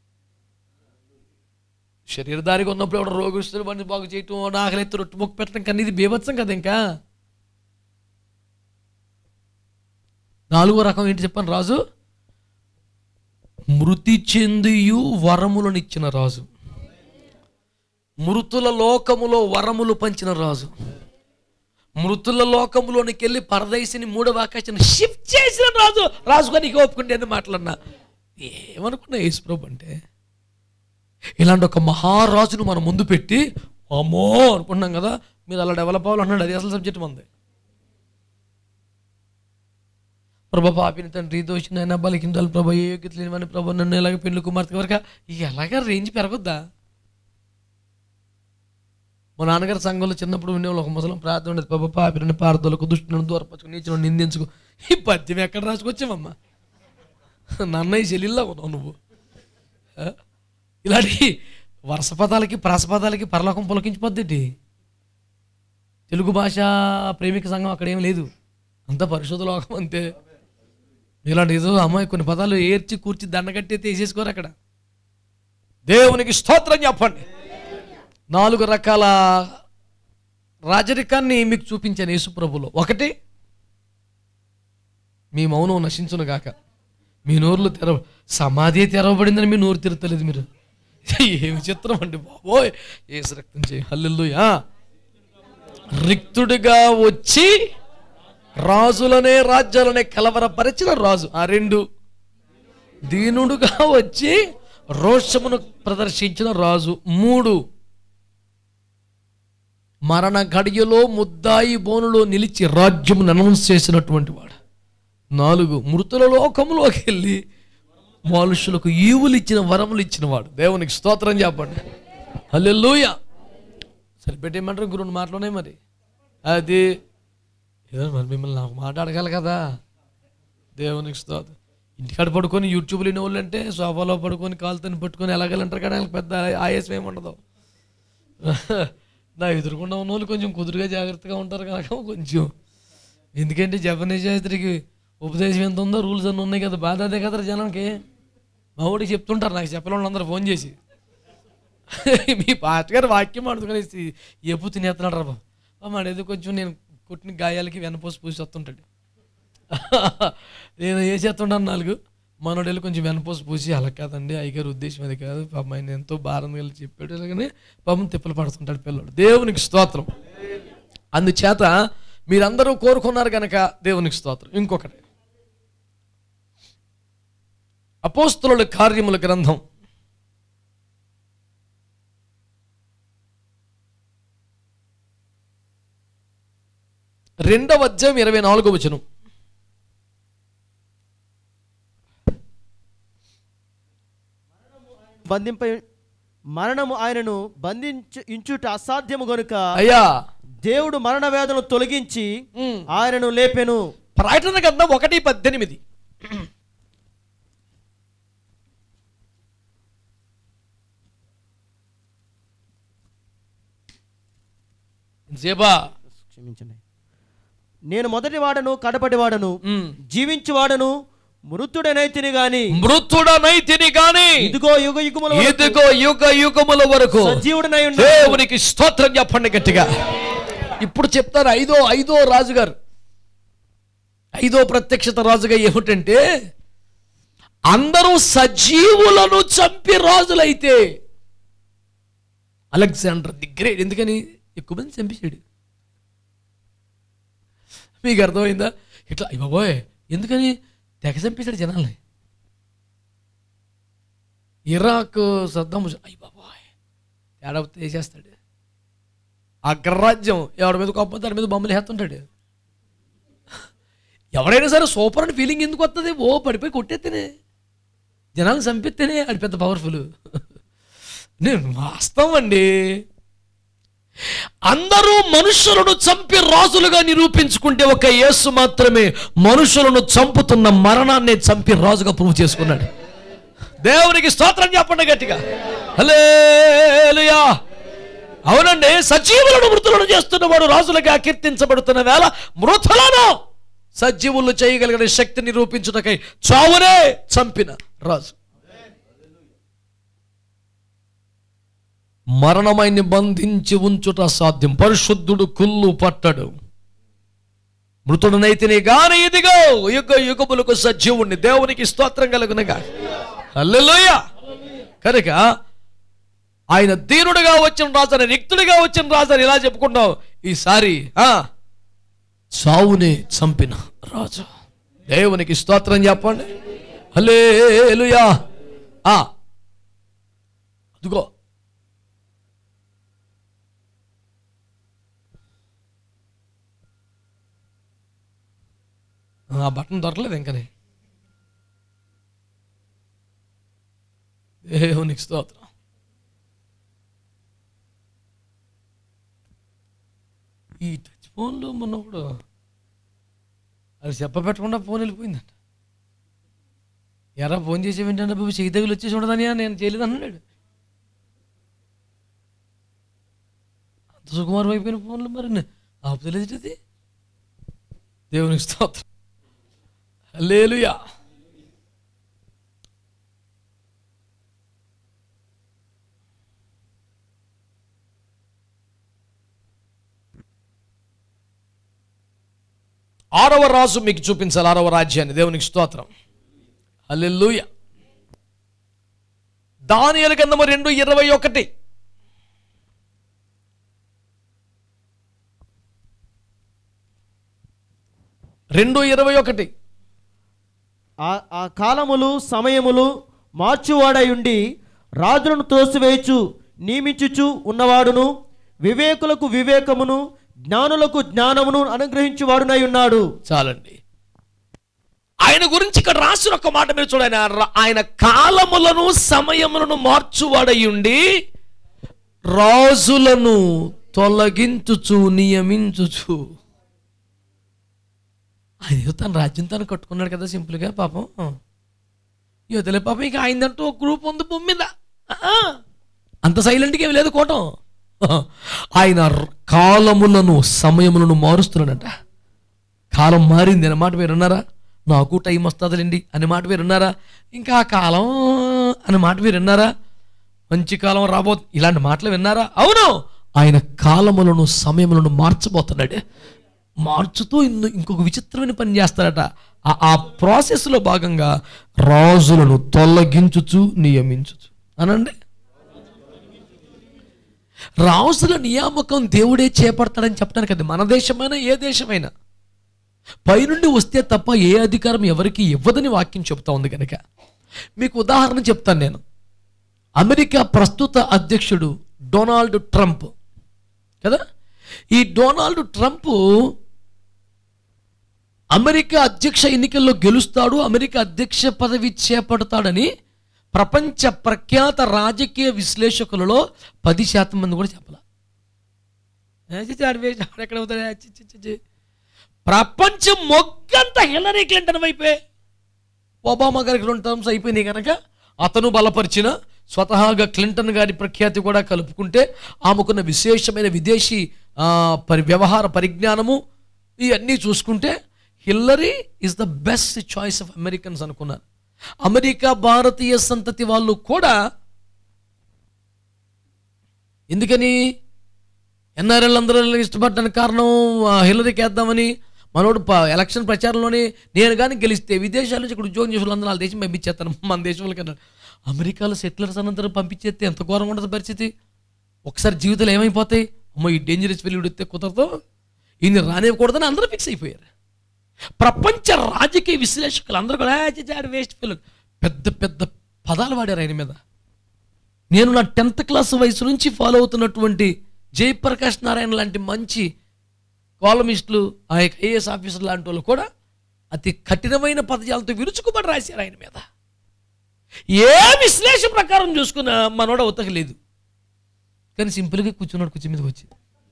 శరీరధారిగా ఉన్నప్పుడు ఎవడో రోగిస్తున్న బండి బాగు చేయటం ఆకలి ఎత్తు రొట్టు మొక్కు పెట్టడం కన్నా ఇది బీభత్సం కదా ఇంకా నాలుగో రకం ఏంటి చెప్పాను రాజు మృతి చెందియు వరములనిచ్చిన రాజు మృతుల లోకములో వరములు పంచిన రాజు మృతుల లోకములోనికి వెళ్ళి పరదేశిని మూడవ ఆకాశాన్ని షిఫ్ట్ చేసిన రాజు రాజుగా నీకు ఒప్పుకుంటే అని మాట్లాడినా ఏమనుకున్నా యేసుప్రభు అంటే ఇలాంటి ఒక మహారాజును మనం ముందు పెట్టి అమ్మో అనుకున్నాం కదా మీరు అలా డెవలప్ అవ్వాలన్నాడు అది అసలు సబ్జెక్ట్ మంది ప్రభా పాపిని తండ్రి దోషినైనా బలికిందాలు ప్రభా ఏ యోగ్యత లేనివని ప్రభా నన్ను ఎలాగ పెళ్లి కుమార్తె వరకు ఎలాగ రేంజ్ పెరగొద్దా మా నాన్నగారి సంఘంలో చిన్నప్పుడు ఉండేవాళ్ళు ఒక ముసలం ప్రార్థన ఉండేది పాప పాపిని పారదోలకు దుష్టులను దూరపరచుకు నీచులను నిందించుకు ఈ పద్యం ఎక్కడ రాసుకొచ్చావమ్మా నన్నయ్య చెల్లిల్లా ఉన్నావు నువ్వు ఆ? ఇలాంటి వరుస పదాలకి ప్రాస పదాలకి పరలోకం పులకించిపోద్ది తెలుగు భాష ప్రేమిక సంఘం అక్కడ ఏం లేదు అంతా పరిశోధ లోకం అంతే ఇలాంటి ఏదో అమ్మాయి కొన్ని పదాలు ఏర్చి కూర్చి దండగట్టి తీసేసుకోరు అక్కడ దేవునికి స్తోత్రం చెప్పండి నాలుగు రకాల రాజరికాన్ని మీకు చూపించాను యేసుప్రభులో ఒకటి మీ మౌనం నశించును గాక మీ నోర్లు తెరవ సమాధి తెరవబడిందని మీ నోరు తిరతలేదు మీరు ఏమి చిత్రం అండి బాబోయ్ ఏసు రక్తం చేయి హల్లెలూయా రిక్తుడిగా వచ్చి రాజులనే రాజ్యాలనే కలవరపరిచిన రాజు ఆ రెండు దీనుడుగా వచ్చి రోషమును ప్రదర్శించిన రాజు మూడు మరణ గడియలో ముద్దాయి బోనులో నిలిచి రాజ్యమును అనౌన్స్ చేసినటువంటి వాడు నాలుగు మృతుల లోకంలోకి వెళ్ళి మనుషులకు ఈవులు ఇచ్చిన వరములు ఇచ్చిన వాడు దేవునికి స్తోత్రం చెప్పండి హల్లెలూయ సరిపెట్టేయమంటారు ఇంకో రెండు మాటలోనే మరి అది ఏదో మరి మిమ్మల్ని నాకు మాట అడగాలి కదా దేవునికి స్తోత్రం ఇంటికాడ పడుకొని యూట్యూబ్లో వినే వాళ్ళు అంటే సోఫాలో పడుకొని కాలుతో పట్టుకొని ఎలాగలంటారు కానీ వాళ్ళకి పెద్ద ఆయాసం ఏమి ఉండదు నా ఎదురుకుండా ఉన్న వాళ్ళు కొంచెం కుదురుగా జాగ్రత్తగా ఉంటారు కనుక కొంచెం ఎందుకంటే జపనీస్ శాస్త్రికి ఉపదేశం ఎంత ఉందో రూల్స్ అన్నీ ఉన్నాయి కదా బాధ అదే కదా జనానికి మా ఊడికి చెప్తుంటారు నాకు చెప్పలేని అందరూ ఫోన్ చేసి మీ పాస్టర్ గారు వాక్యం ఆడుకునేసి ఎప్పు తినేస్తున్నాడు రా బాబు మాడేదో కొంచెం నేను కొట్టిన గాయాలకి వెనపోసి పూసి వస్తుంటాడు నేను ఏ చేస్తుంటాను నాలుగు మనోడు వెళ్ళి కొంచెం వెనపోసి పూసి అలా కాదండి అయ్యగారు ఉద్దేశం అది కాదు పాపం ఆయన ఎంతో భారం వెళ్ళి చెప్పాడు అలాగనే పాపం తిప్పలు పడుతుంటాడు పిల్లడు దేవునికి స్తోత్రం అందుచేత మీరందరూ కోరుకున్నారు కనుక దేవునికి స్తోత్రం ఇంకొకటి అపోస్తుల కార్యముల గ్రంథం రెండవ అధ్యాయం ఇరవై నాలుగో వచనం బంధింప మరణము ఆయనను బంధించు ఇంచుట అసాధ్యము గనుక అయ్యా దేవుడు మరణ వేదనను తొలగించి ఉమ్. ఆయనను లేపెను ప్రకటన గ్రంథం ఒకటి పద్దెనిమిది ఇంతసేపా క్షమించండి నేను మొదటి వాడను కడపటి వాడను ఉమ్. జీవించువాడను మృతుడనైతిని గాని మృతుడనైతిని గాని ఇదిగో యుగ యుగముల వరకు ఇదిగో యుగ యుగముల వరకు సజీవుడనై ఉండు దేవునికి స్తోత్రం చెప్పండి గట్టిగా ఇప్పుడు చెప్తారు ఐదో ఐదో రాజుగారు ఐదో ప్రత్యక్షత రాజుగా ఏమిటంటే అందరూ సజీవులను చంపి రాజులైతే అలెగ్జాండర్ ది గ్రేట్ ఎందుకని ఎక్కువ మంది చంపేశాడు మీకు అర్థమైందా ఇట్లా అయ్య బాబోయ్ ఎందుకని తెగ చంపేశాడు జనాల్ని ఇరాక్ సద్దాం హుసేన్, అయ్య బాబోయ్ తేడా వస్తే వేసేస్తాడు అగ్రరాజ్యం ఎవడి మీద కోపం దాని మీద బొమ్మలు వేస్తుంటాడు ఎవడైనా సరే సూపర్ అని ఫీలింగ్ ఎందుకు వస్తుంది ఓ పడిపోయి కొట్టేస్తేనే జనాలు చంపిస్తేనే అది పెద్ద పవర్ఫుల్ నేను వాస్తవం అండి అందరూ మనుషులను చంపి రాజులుగా నిరూపించుకుంటే ఒక యేసు మాత్రమే మనుషులను చంపుతున్న మరణాన్ని చంపి రాజుగా ప్రూవ్ చేసుకున్నాడు దేవునికి స్తోత్రం చెప్పండి గట్టిగా హల్లెలూయా అవునండి సజీవులను మృతులను చేస్తున్నవాడు రాజులుగా కీర్తించబడుతున్న వేళ మృతులను సజీవులు చేయగలిగిన శక్తి నిరూపించుటకై చావునే చంపిన రాజు మరణమైని బంధించి ఉంచుట సాధ్యం పరిశుద్ధుడు కుళ్ళు పట్టడు మృతుడనైతేనే గాని ఇదిగో యుగ యుగములకు సజీవుణ్ణి దేవునికి స్తోత్రం కలుగునగా హల్లెలూయా కనుక ఆయన దీనుడుగా వచ్చిన రాజు అని రిక్తుడిగా వచ్చిన రాజు అని ఇలా చెప్పుకుంటాం ఈసారి ఆ చావునే చంపిన రాజు దేవునికి స్తోత్రం చెప్పండి హల్లెలూయా ఆ అదిగో ఆ బటన్ దొరకలేదు ఇంకనే దేవునికి స్తోత్రం ఈ టచ్ ఫోన్లో మొన్నప్పుడు అది చెప్ప పెట్టకుండా ఫోన్ వెళ్ళిపోయిందంట ఎరా ఫోన్ చేసేవేంటంటే బాబు చెయ్యి తగులు వచ్చేసి ఉండదని నేను చేయలేదు అన్నాడు అంత సుకుమారం అయిపోయిన ఫోన్లు మరి ఆపుతలేదు అది దేవునికి స్తోత్రం హల్లెలూయా ఆరవ రాజు మీకు చూపించాలి ఆరవ రాజ్యాన్ని దేవునికి స్తోత్రం హల్లెలూయా దానియలు గంధము రెండు ఇరవై ఒకటి రెండు ఇరవై ఒకటి ఆ- ఆ కాలములు సమయములు మార్చువాడై ఉండి రాజులను తోసివేయచు నియమించుచు ఉన్నవాడును వివేకులకు వివేకమును జ్ఞానులకు జ్ఞానమును అనుగ్రహించువాడునై ఉన్నాడు చాలండి ఆయన గురించి ఇక్కడ రాసిన ఒక మాట మీరు చూడండి ఆయన ర- ఆయన కాలములను సమయములను మార్చువాడయుండి రాజులను తొలగించుచు నియమించుచు ఆయన తన రాజ్యం తను కట్టుకున్నాడు కదా సింపుల్గా పాపం యువతలే పాపం ఇక ఆయనంటూ ఒక గ్రూప్ ఉంది భూమి మీద ఆ, అంత సైలెంట్గా ఏమి లేదు కోటం ఆయన ర- కాలములను సమయములను మారుస్తున్నాడట కాలం మారింది అనే మాట మీరు విన్నారా నాకు టైం వస్తుందిలేండి అనే మాట మీరు విన్నారా ఇంకా ఆ కాలం అనే మాట మీరు విన్నారా మంచి కాలం రాబో ఇలాంటి మాటలు విన్నారా అవును ఆయన కాలములను సమయములను మార్చబోతున్నాడు మార్చుతూ ఇన్ని- ఇంకొక విచిత్రమైన పని చేస్తాడట ఆ- ఆ ప్రాసెస్లో భాగంగా రాజులను తొలగించుచు నియమించుచు అనండి రాజుల నియామకం దేవుడే చేపడతాడని చెప్పడానికి అది మన దేశమైనా ఏ దేశమైనా పైనుండి వస్తే తప్ప ఏ అధికారం ఎవరికి ఇవ్వదని వాక్యం చెప్తా ఉంది కనుక మీకు ఉదాహరణ చెప్తాను నేను అమెరికా ప్రస్తుత అధ్యక్షుడు డొనాల్డ్ ట్రంప్ కదా ఈ డొనాల్డ్ ట్రంప్ అమెరికా అధ్యక్ష ఎన్నికల్లో గెలుస్తాడు అమెరికా అధ్యక్ష పదవి చేపడతాడని ప్రపంచ ప్రఖ్యాత రాజకీయ విశ్లేషకులలో పది శాతం మంది కూడా చెప్పాల ఎక్కడ అవుతాడు ఏ, చి, చి, చి, చి. ప్రపంచం మొగ్గంతా హిల్లరీ క్లింటన్ వైపే ఒబామా గారికి రెండు టర్మ్స్ అయిపోయినాయి కనుక అతను బలపరిచిన స్వతహాగా క్లింటన్ గారి ప్రఖ్యాతి కూడా కలుపుకుంటే ఆమెకున్న విశేషమైన విదేశీ ఆ, పరి వ్యవహార పరిజ్ఞానము ఇవన్నీ చూసుకుంటే Hillary is the best choice of Americans అనుకున్నారు అమెరికా భారతీయ సంతతి వాళ్ళు కూడా ఎందుకని ఎన్ఆర్ఎల్ అందరూ ఇష్టపడడానికి కారణం ఆ, హిల్లరీకి వేద్దామని మనోడు ప- ఎలక్షన్ ప్రచారంలోనే నేను కానీ గెలిస్తే విదేశాల నుంచి ఇక్కడ ఉద్యోగం చేసే వాళ్ళందరూ వాళ్ళ దేశం పంపించేస్తాను మన దేశం వాళ్ళకి అన్నాడు అమెరికాలో సెటిలర్స్ అనంతరం పంపించేస్తే ఎంత ఘోరంగా ఉంటుంది పరిస్థితి ఒకసారి జీవితాలు ఏమైపోతాయి అమ్మో ఈ డేంజరస్ వెళ్ళి ఉడితే కుదరదు ఈయన రానివ్వకూడదని అందరూ ఫిక్స్ అయిపోయారు ప్రపంచ రాజకీయ విశ్లేషకులు అందరూ కూడా వేస్ట్ ఫెయిల్ పెద్ద పెద్ద పదాలు వాడారు ఆయన మీద నేను నా టెన్త్ క్లాస్ వయసు నుంచి ఫాలో అవుతున్నటువంటి జయప్రకాష్ నారాయణ లాంటి మంచి కాలమిస్టులు ఆ యొక్క ఐఏఎస్ ఆఫీసర్ లాంటి వాళ్ళు కూడా అతి కఠినమైన పదజాలతో విరుచుకుపడి రాశారు ఆయన మీద ఏ విశ్లేషణ ప్రకారం చూసుకున్నా మనోడ ఉతక లేదు కానీ సింపుల్గా కూర్చున్నాడు కూర్చో మీదకి వచ్చి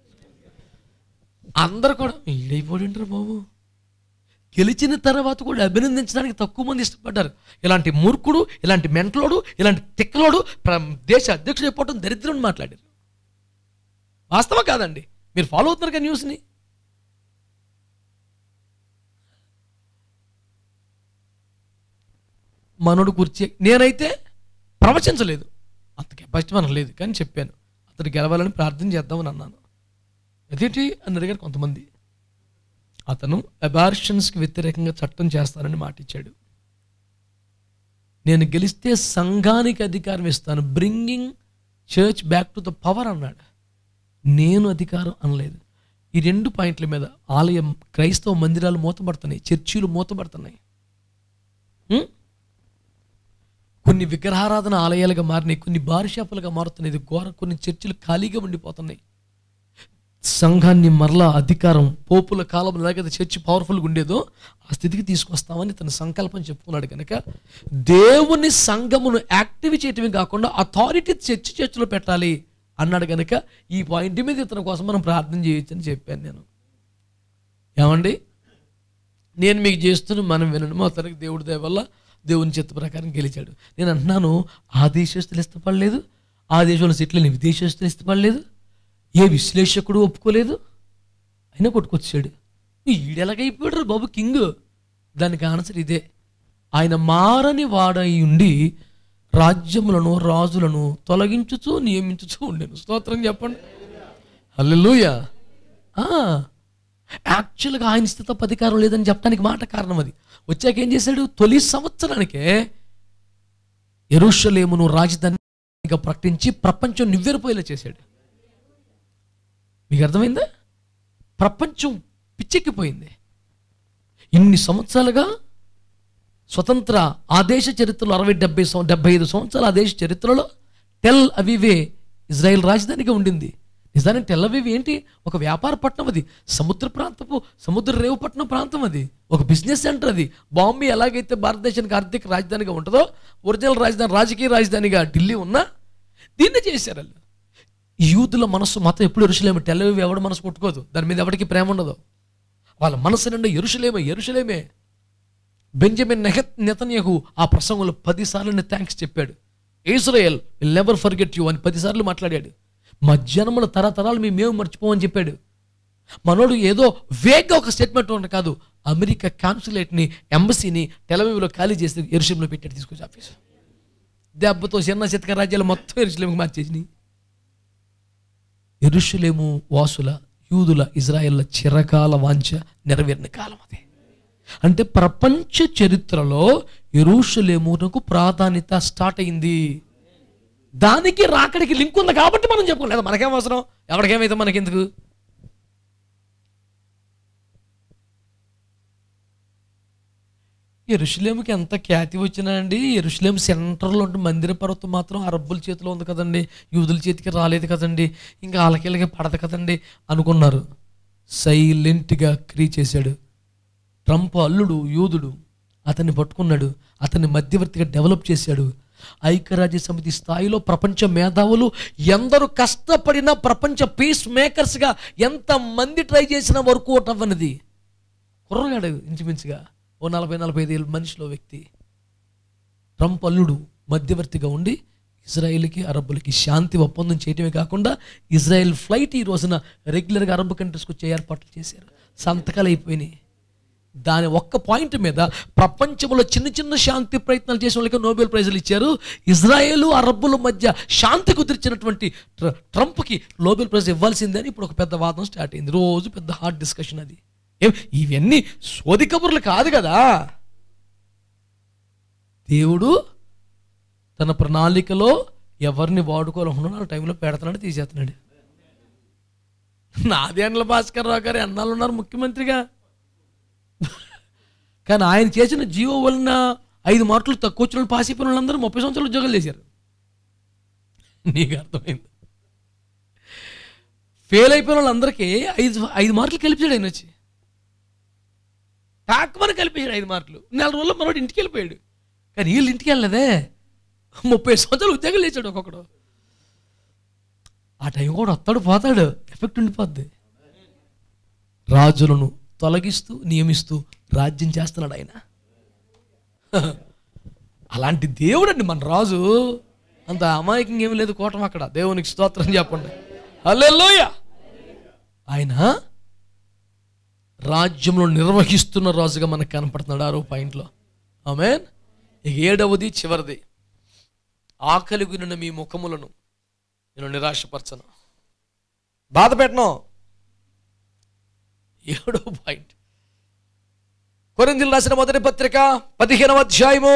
అందరు కూడా ఈడైపోయింటారు బాబు గెలిచిన తర్వాత కూడా అభినందించడానికి తక్కువ మంది ఇష్టపడ్డారు ఇలాంటి మూర్ఖుడు ఇలాంటి మెంటలోడు ఇలాంటి తిక్కలోడు ప్ర- దేశ అధ్యక్షుడు అయిపోవడం దరిద్రం మాట్లాడారు వాస్తవం కాదండి మీరు ఫాలో అవుతున్నారు కదా న్యూస్ని మనోడు కూర్చి నేనైతే ప్రవచించలేదు అంత కెపాసిటీ మనకు లేదు కానీ చెప్పాను అతను గెలవాలని ప్రార్థన చేద్దామని అన్నాను అదేంటి అని అడిగారు కొంతమంది అతను అబార్షన్స్కి వ్యతిరేకంగా చట్టం చేస్తానని మాట ఇచ్చాడు నేను గెలిస్తే సంఘానికి అధికారం ఇస్తాను bringing church back to the power అన్నాడు నేను అధికారం అనలేదు ఈ రెండు పాయింట్ల మీద ఆలయం క్రైస్తవ మందిరాలు మూతపడుతున్నాయి చర్చిలు మూతపడుతున్నాయి ఉం? కొన్ని విగ్రహారాధన ఆలయాలుగా మారినాయి కొన్ని బార్ షాపులుగా మారుతున్నాయి ఇది ఘోర కొన్ని చర్చిలు ఖాళీగా ఉండిపోతున్నాయి సంఘాన్ని మరలా అధికారం పోపుల కాలంలో ఎలాగైతే చర్చి పవర్ఫుల్గా ఉండేదో ఆ స్థితికి తీసుకొస్తామని తన సంకల్పం చెప్పుకున్నాడు కనుక దేవుని సంఘమును యాక్టివ్ చేయటమే కాకుండా అథారిటీ చర్చి చర్చిలో పెట్టాలి అన్నాడు కనుక ఈ పాయింట్ మీద ఇతని కోసం మనం ప్రార్థన చేయొచ్చని చెప్పాను నేను ఏమండి నేను మీకు చేస్తున్న మనం వినండి మా తనకి దేవుడి దయ వల్ల దేవుని చిత్త ప్రకారం గెలిచాడు నేను అంటున్నాను ఆ దేశస్తులు ఇష్టపడలేదు ఆ దేశంలో సీట్లని విదేశస్తులు ఇష్టపడలేదు ఏ విశ్లేషకుడు ఒప్పుకోలేదు అయినా కొట్టుకొచ్చాడు ఈడెలాగైపోయాడు బాబు కింగ్ దానికి ఆన్సర్ ఇదే ఆయన మారని వాడై ఉండి రాజ్యములను రాజులను తొలగించుచూ నియమించుచూ ఉండేను స్తోత్రం చెప్పండి హల్లెలూయా ఆ, యాక్చువల్గా ఆయన స్థితి తప్ప అధికారం లేదని చెప్పడానికి మాట కారణం అది వచ్చాక ఏం చేశాడు తొలి సంవత్సరానికే ఎరుషలేమును రాజధానిగా ప్రకటించి ప్రపంచం నివ్వెరపోయేలా చేశాడు మీకు అర్థమైందా ప్రపంచం పిచ్చెక్కిపోయింది ఇన్ని సంవత్సరాలుగా స్వతంత్ర ఆ దేశ చరిత్రలో అరవై డెబ్బై సం డెబ్బై ఐదు సంవత్సరాల ఆ దేశ చరిత్రలో టెల్ అవివే ఇజ్రాయెల్ రాజధానిగా ఉండింది నిజానికి టెల్ అవివ్ ఏంటి ఒక వ్యాపార పట్టణం అది సముద్ర ప్రాంతపు సముద్ర రేవు పట్టణం ప్రాంతం అది ఒక బిజినెస్ సెంటర్ అది బాంబే ఎలాగైతే భారతదేశానికి ఆర్థిక రాజధానిగా ఉంటుందో ఒరిజినల్ రాజధాని రాజకీయ రాజధానిగా ఢిల్లీ ఉన్నా దీన్ని చేశారు వాళ్ళు యూదుల మనస్సు మతం ఎప్పుడు ఎరుసలేము టెల్లవి ఎవడ మనసు కొట్టుకోదు దాని మీద ఎవరికి ప్రేమ ఉండదు వాళ్ళ మనసు నిండా ఎరుసలేమే ఎరుసలేమే బెంజమిన్ నెహత్ నెతన్యహు ఆ ప్రసంగంలో పదిసార్లు థ్యాంక్స్ చెప్పాడు Israel will never forget you అని పదిసార్లు మాట్లాడాడు మా జనముల తరతరాలు మీ మేము మర్చిపోమని చెప్పాడు మనోడు ఏదో వేగ్గా ఒక స్టేట్మెంట్ ఉండదు కాదు అమెరికా కాన్సులేట్ని ఎంబసీని టెలవీలో ఖాళీ చేసి ఎరుసలేంలో పెట్టాడు తీసుకొచ్చి ఆఫీస్ దెబ్బతో చిన్న చిత్తక రాజ్యాలు మొత్తం ఎరుసలేంకి మార్చేసినాయి ఎరుషులేము వాసుల యూదుల ఇజ్రాయెల్ల చిరకాల వాంఛ నెరవేరిన కాలం అది అంటే ప్రపంచ చరిత్రలో ఎరుషులేమునకు ప్రాధాన్యత స్టార్ట్ అయింది దానికి రాకడికి లింక్ ఉంది కాబట్టి మనం చెప్పుకోలేదు మనకేం అవసరం ఎవరికేమైతే మనకెందుకు ఎరుషులేముకి ఎంత ఖ్యాతి వచ్చినా అండి ఎరుషులేం సెంటర్లో ఉంటే మందిర పర్వతం మాత్రం అరబ్బుల చేతిలో ఉంది కదండి యూదుల చేతికి రాలేదు కదండి ఇంకా వాళ్ళకి పడదు కదండి అనుకున్నారు సైలెంట్గా క్రీ చేశాడు ట్రంప్ అల్లుడు యూదుడు అతన్ని పట్టుకున్నాడు అతన్ని మధ్యవర్తిగా డెవలప్ చేశాడు ఐక్యరాజ్య సమితి స్థాయిలో ప్రపంచ మేధావులు ఎందరు కష్టపడినా ప్రపంచ పీస్ మేకర్స్గా ఎంతమంది ట్రై చేసినా వర్కౌట్ అవ్వనిది కుర్రగాడు ఇంచుమించుగా ఓ నలభై నలభై ఐదు ఏళ్ళ మనిషిలో వ్యక్తి ట్రంప్ అల్లుడు మధ్యవర్తిగా ఉండి ఇజ్రాయెల్కి అరబ్బులకి శాంతి ఒప్పందం చేయటమే కాకుండా ఇజ్రాయెల్ ఫ్లైట్ ఈ రోజున రెగ్యులర్గా అరబ్ కంట్రీస్కి వచ్చే ఏర్పాట్లు చేశారు సంతకాలు అయిపోయినాయి దాని ఒక్క పాయింట్ మీద ప్రపంచంలో చిన్న చిన్న శాంతి ప్రయత్నాలు చేసిన వాళ్ళకి నోబెల్ ప్రైజులు ఇచ్చారు ఇజ్రాయేలు అరబ్బుల మధ్య శాంతి కుదిర్చినటువంటి ట్ర- ట్రంప్కి నోబెల్ ప్రైజ్ ఇవ్వాల్సిందే అని ఇప్పుడు ఒక పెద్ద వాదం స్టార్ట్ అయింది రోజు పెద్ద హార్డ్ డిస్కషన్ అది ఏం ఇవన్నీ సోది కబుర్లు కాదు కదా దేవుడు తన ప్రణాళికలో ఎవరిని వాడుకోవాలనుకున్నాడో ఆ టైంలో పెడతాడు తీసేస్తున్నాడు నాదేండ్ల భాస్కర్ రావు గారు ఎన్నాళ్ళు ఉన్నారు ముఖ్యమంత్రిగా కానీ ఆయన చేసిన జీవో వలన ఐదు మార్కులు తక్కువ వచ్చిన వాళ్ళు పాస్ అయిపోయిన వాళ్ళందరూ ముప్పై సంవత్సరాలు ఉద్యోగాలు చేశారు నీకు అర్థమైంది ఫెయిల్ అయిపోయిన వాళ్ళందరికీ ఐదు ఐదు మార్కులు కలిపాడు ఆయన వచ్చి టాక్మని కలిపేశాడు ఐదు మార్కులు నెల రోజుల్లో మనోడు ఇంటికి వెళ్ళిపోయాడు కానీ వీళ్ళు ఇంటికి వెళ్ళలేదే ముప్పై సంవత్సరాలు ఉద్యోగాలు చేశాడు ఒక్కొక్కడు ఆ టైం కూడా వస్తాడు పోతాడు ఎఫెక్ట్ ఉండిపోద్ది రాజులను తొలగిస్తూ నియమిస్తూ రాజ్యం చేస్తున్నాడు ఆయన అలాంటి దేవుడు అండి మన రాజు అంత అమాయకంగా ఏమీ లేదు కోటం అక్కడ దేవునికి స్తోత్రం చెప్పండి హల్లెలూయ ఆయన రాజ్యంలో నిర్వహిస్తున్న రాజుగా మనకు కనపడుతున్నాడు ఆరో పాయింట్లో ఆమె ఏడవది చివరిది ఆకలిగునిన మీ ముఖములను నేను నిరాశపరచను బాధ పెట్టను ఏడో పాయింట్ కొరిందులు రాసిన మొదటి పత్రిక పదిహేనవ అధ్యాయము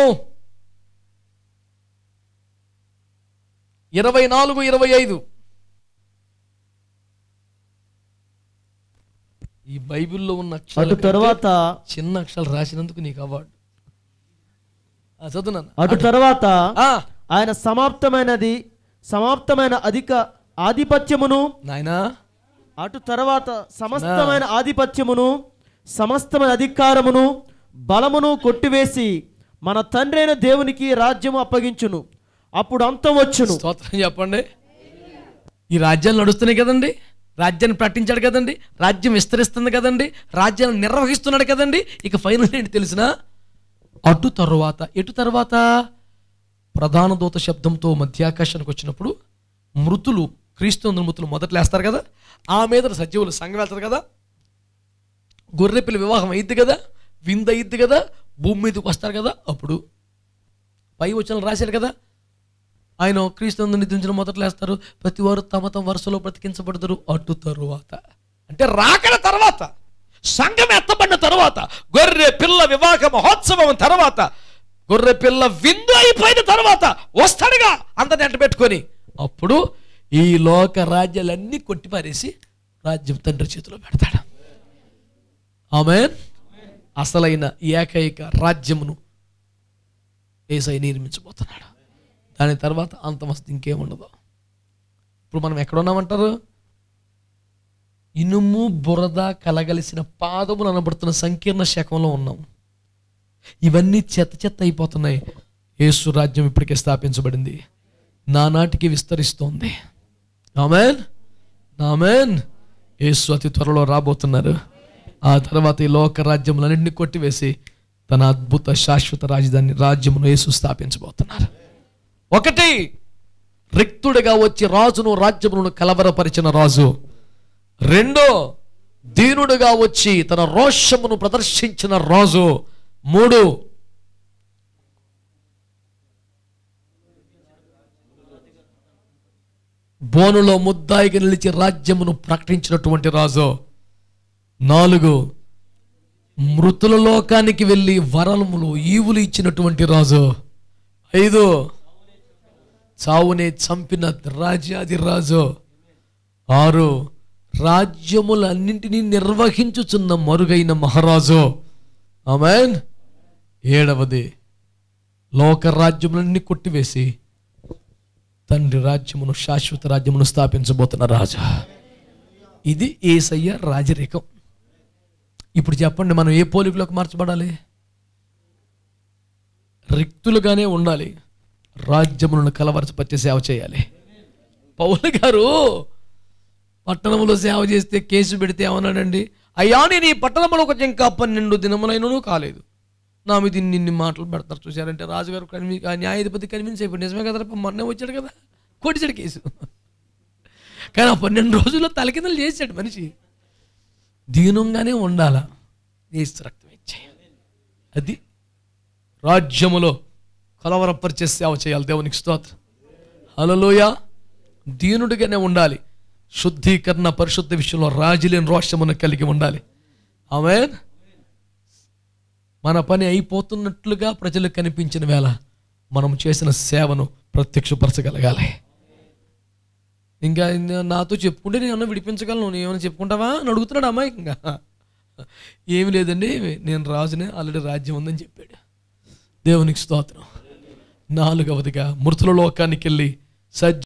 ఇరవై నాలుగు ఇరవై ఐదు ఈ బైబిల్లో ఉన్న అటు అక్షరాల తరువాత చిన్న అక్షరాలు రాసినందుకు నీకు అవార్డు ఆ, చదువునాన్న అటు తరువాత ఆ, ఆయన సమాప్తమైనది సమాప్తమైన అధిక ఆధిపత్యమును నాయనా అటు తర్వాత సమస్తమైన ఆధిపత్యమును సమస్తమైన అధికారమును బలమును కొట్టివేసి మన తండ్రి అయిన దేవునికి రాజ్యము అప్పగించును అప్పుడు అంతం వచ్చును స్తోత్రం చెప్పండి ఈ రాజ్యాలు నడుస్తున్నాయి కదండి రాజ్యాన్ని ప్రకటించాడు కదండి రాజ్యం విస్తరిస్తుంది కదండి రాజ్యాన్ని నిర్వహిస్తున్నాడు కదండి ఇక ఫైనల్ ఏంటి తెలిసిన అటు తరువాత ఎటు తర్వాత ప్రధాన దూత శబ్దంతో మధ్యాకాశానికి వచ్చినప్పుడు మృతులు క్రీస్తు మృతులు మొదట లేస్తారు కదా ఆ మీద సజీవులు సంఘం వెళ్తారు కదా గొర్రెపిల్ల వివాహం అయింది కదా విందు అయింది కదా భూమి మీదకి వస్తారు కదా అప్పుడు పై వచ్చిన రాశారు కదా ఆయన క్రీస్తు నిద్రించిన మొదట లేస్తారు ప్రతి వారు తమ తమ వరుసలో బ్రతికించబడతారు అటు తరువాత అంటే రాకడ తర్వాత సంఘం ఎత్తబడిన తర్వాత గొర్రె పిల్ల వివాహ మహోత్సవం తర్వాత గొర్రె పిల్ల విందు అయిపోయిన తర్వాత వస్తాడుగా అందరిని ఎంట పెట్టుకొని అప్పుడు ఈ లోక రాజ్యాలన్నీ కొట్టిపారేసి రాజ్యం తండ్రి చేతిలో పెడతాడు ఆమె అసలైన ఏకైక రాజ్యమును ఏసై నిర్మించబోతున్నాడు దాని తర్వాత అంతమస్తు ఇంకేముండదు ఇప్పుడు మనం ఎక్కడ ఉన్నామంటారు ఇనుము బురద కలగలిసిన పాదములు అనబడుతున్న సంకీర్ణ శకంలో ఉన్నాం ఇవన్నీ చెత్త చెత్త అయిపోతున్నాయి యేసు రాజ్యం ఇప్పటికే స్థాపించబడింది నానాటికి విస్తరిస్తోంది ఆమెన్ ఆమెన్ యేసు అతి త్వరలో రాబోతున్నారు ఆ తర్వాత ఈ లోక రాజ్యములన్నింటినీ కొట్టివేసి తన అద్భుత శాశ్వత రాజధాని రాజ్యమును యేసు స్థాపించబోతున్నారు ఒకటి రిక్తుడిగా వచ్చి రాజును రాజ్యములను కలవరపరిచిన రాజు రెండో దీనుడుగా వచ్చి తన రోషమును ప్రదర్శించిన రాజు మూడు బోనులో ముద్దాయిగా నిలిచి రాజ్యమును ప్రకటించినటువంటి రాజు నాలుగు మృతుల లోకానికి వెళ్ళి వరములు ఈవులు ఇచ్చినటువంటి రాజు ఐదు చావునే చంపిన రాజ్యాది రాజు ఆరు రాజ్యములన్నింటినీ నిర్వహించుచున్న మరుగైన మహారాజు ఆమెన్ ఏడవది లోక రాజ్యములన్నీ కొట్టివేసి తండ్రి రాజ్యమును శాశ్వత రాజ్యమును స్థాపించబోతున్న రాజా ఇది ఏసయ్య రాజరికం ఇప్పుడు చెప్పండి మనం ఏ పోలికలోకి మార్చబడాలి రిక్తులుగానే ఉండాలి రాజ్యములను కలవరచపరిచే సేవ చేయాలి పౌలు గారు పట్టణంలో సేవ చేస్తే కేసు పెడితే ఏమన్నాడండి అయ్యా నేను ఈ పట్టణంలో కొంచెం ఇంకా పన్నెండు దినములైనను కాలేదు నా మీద ఇన్ని ఇన్ని మాటలు పెడతారు చూశారంటే రాజుగారు కన్వి ఆ న్యాయాధిపతి కన్విన్స్ అయిపోయి నిజమే కదా మొన్నే వచ్చాడు కదా కొట్టించాడు కేసు కానీ ఆ పన్నెండు రోజుల్లో తలకిందలు చేశాడు మనిషి దీనంగానే ఉండాలా ఏసు రక్తం ఇచ్చాయి అది రాజ్యములో కలవరపరిచే సేవ చేయాలి దేవునికి స్తోత్రం హలలోయ దీనుడిగానే ఉండాలి శుద్ధీకరణ పరిశుద్ధ విషయంలో రాజులేని రోషమును కలిగి ఉండాలి ఆమె మన పని అయిపోతున్నట్లుగా ప్రజలకు కనిపించిన వేళ మనం చేసిన సేవను ప్రత్యక్షపరచగలగాలి ఇంకా నా- నాతో చెప్పుకుంటే నేను ఏమన్నా విడిపించగలను నేను ఏమైనా చెప్పుకుంటావా అని అడుగుతున్నాడు అమ్మాయి ఇంకా ఏమి లేదండి నేను రాజునే ఆల్రెడీ రాజ్యం ఉందని చెప్పాడు దేవునికి స్తోత్రం నాలుగవదిగా మృతుల లోకానికి వెళ్ళి సజ్జ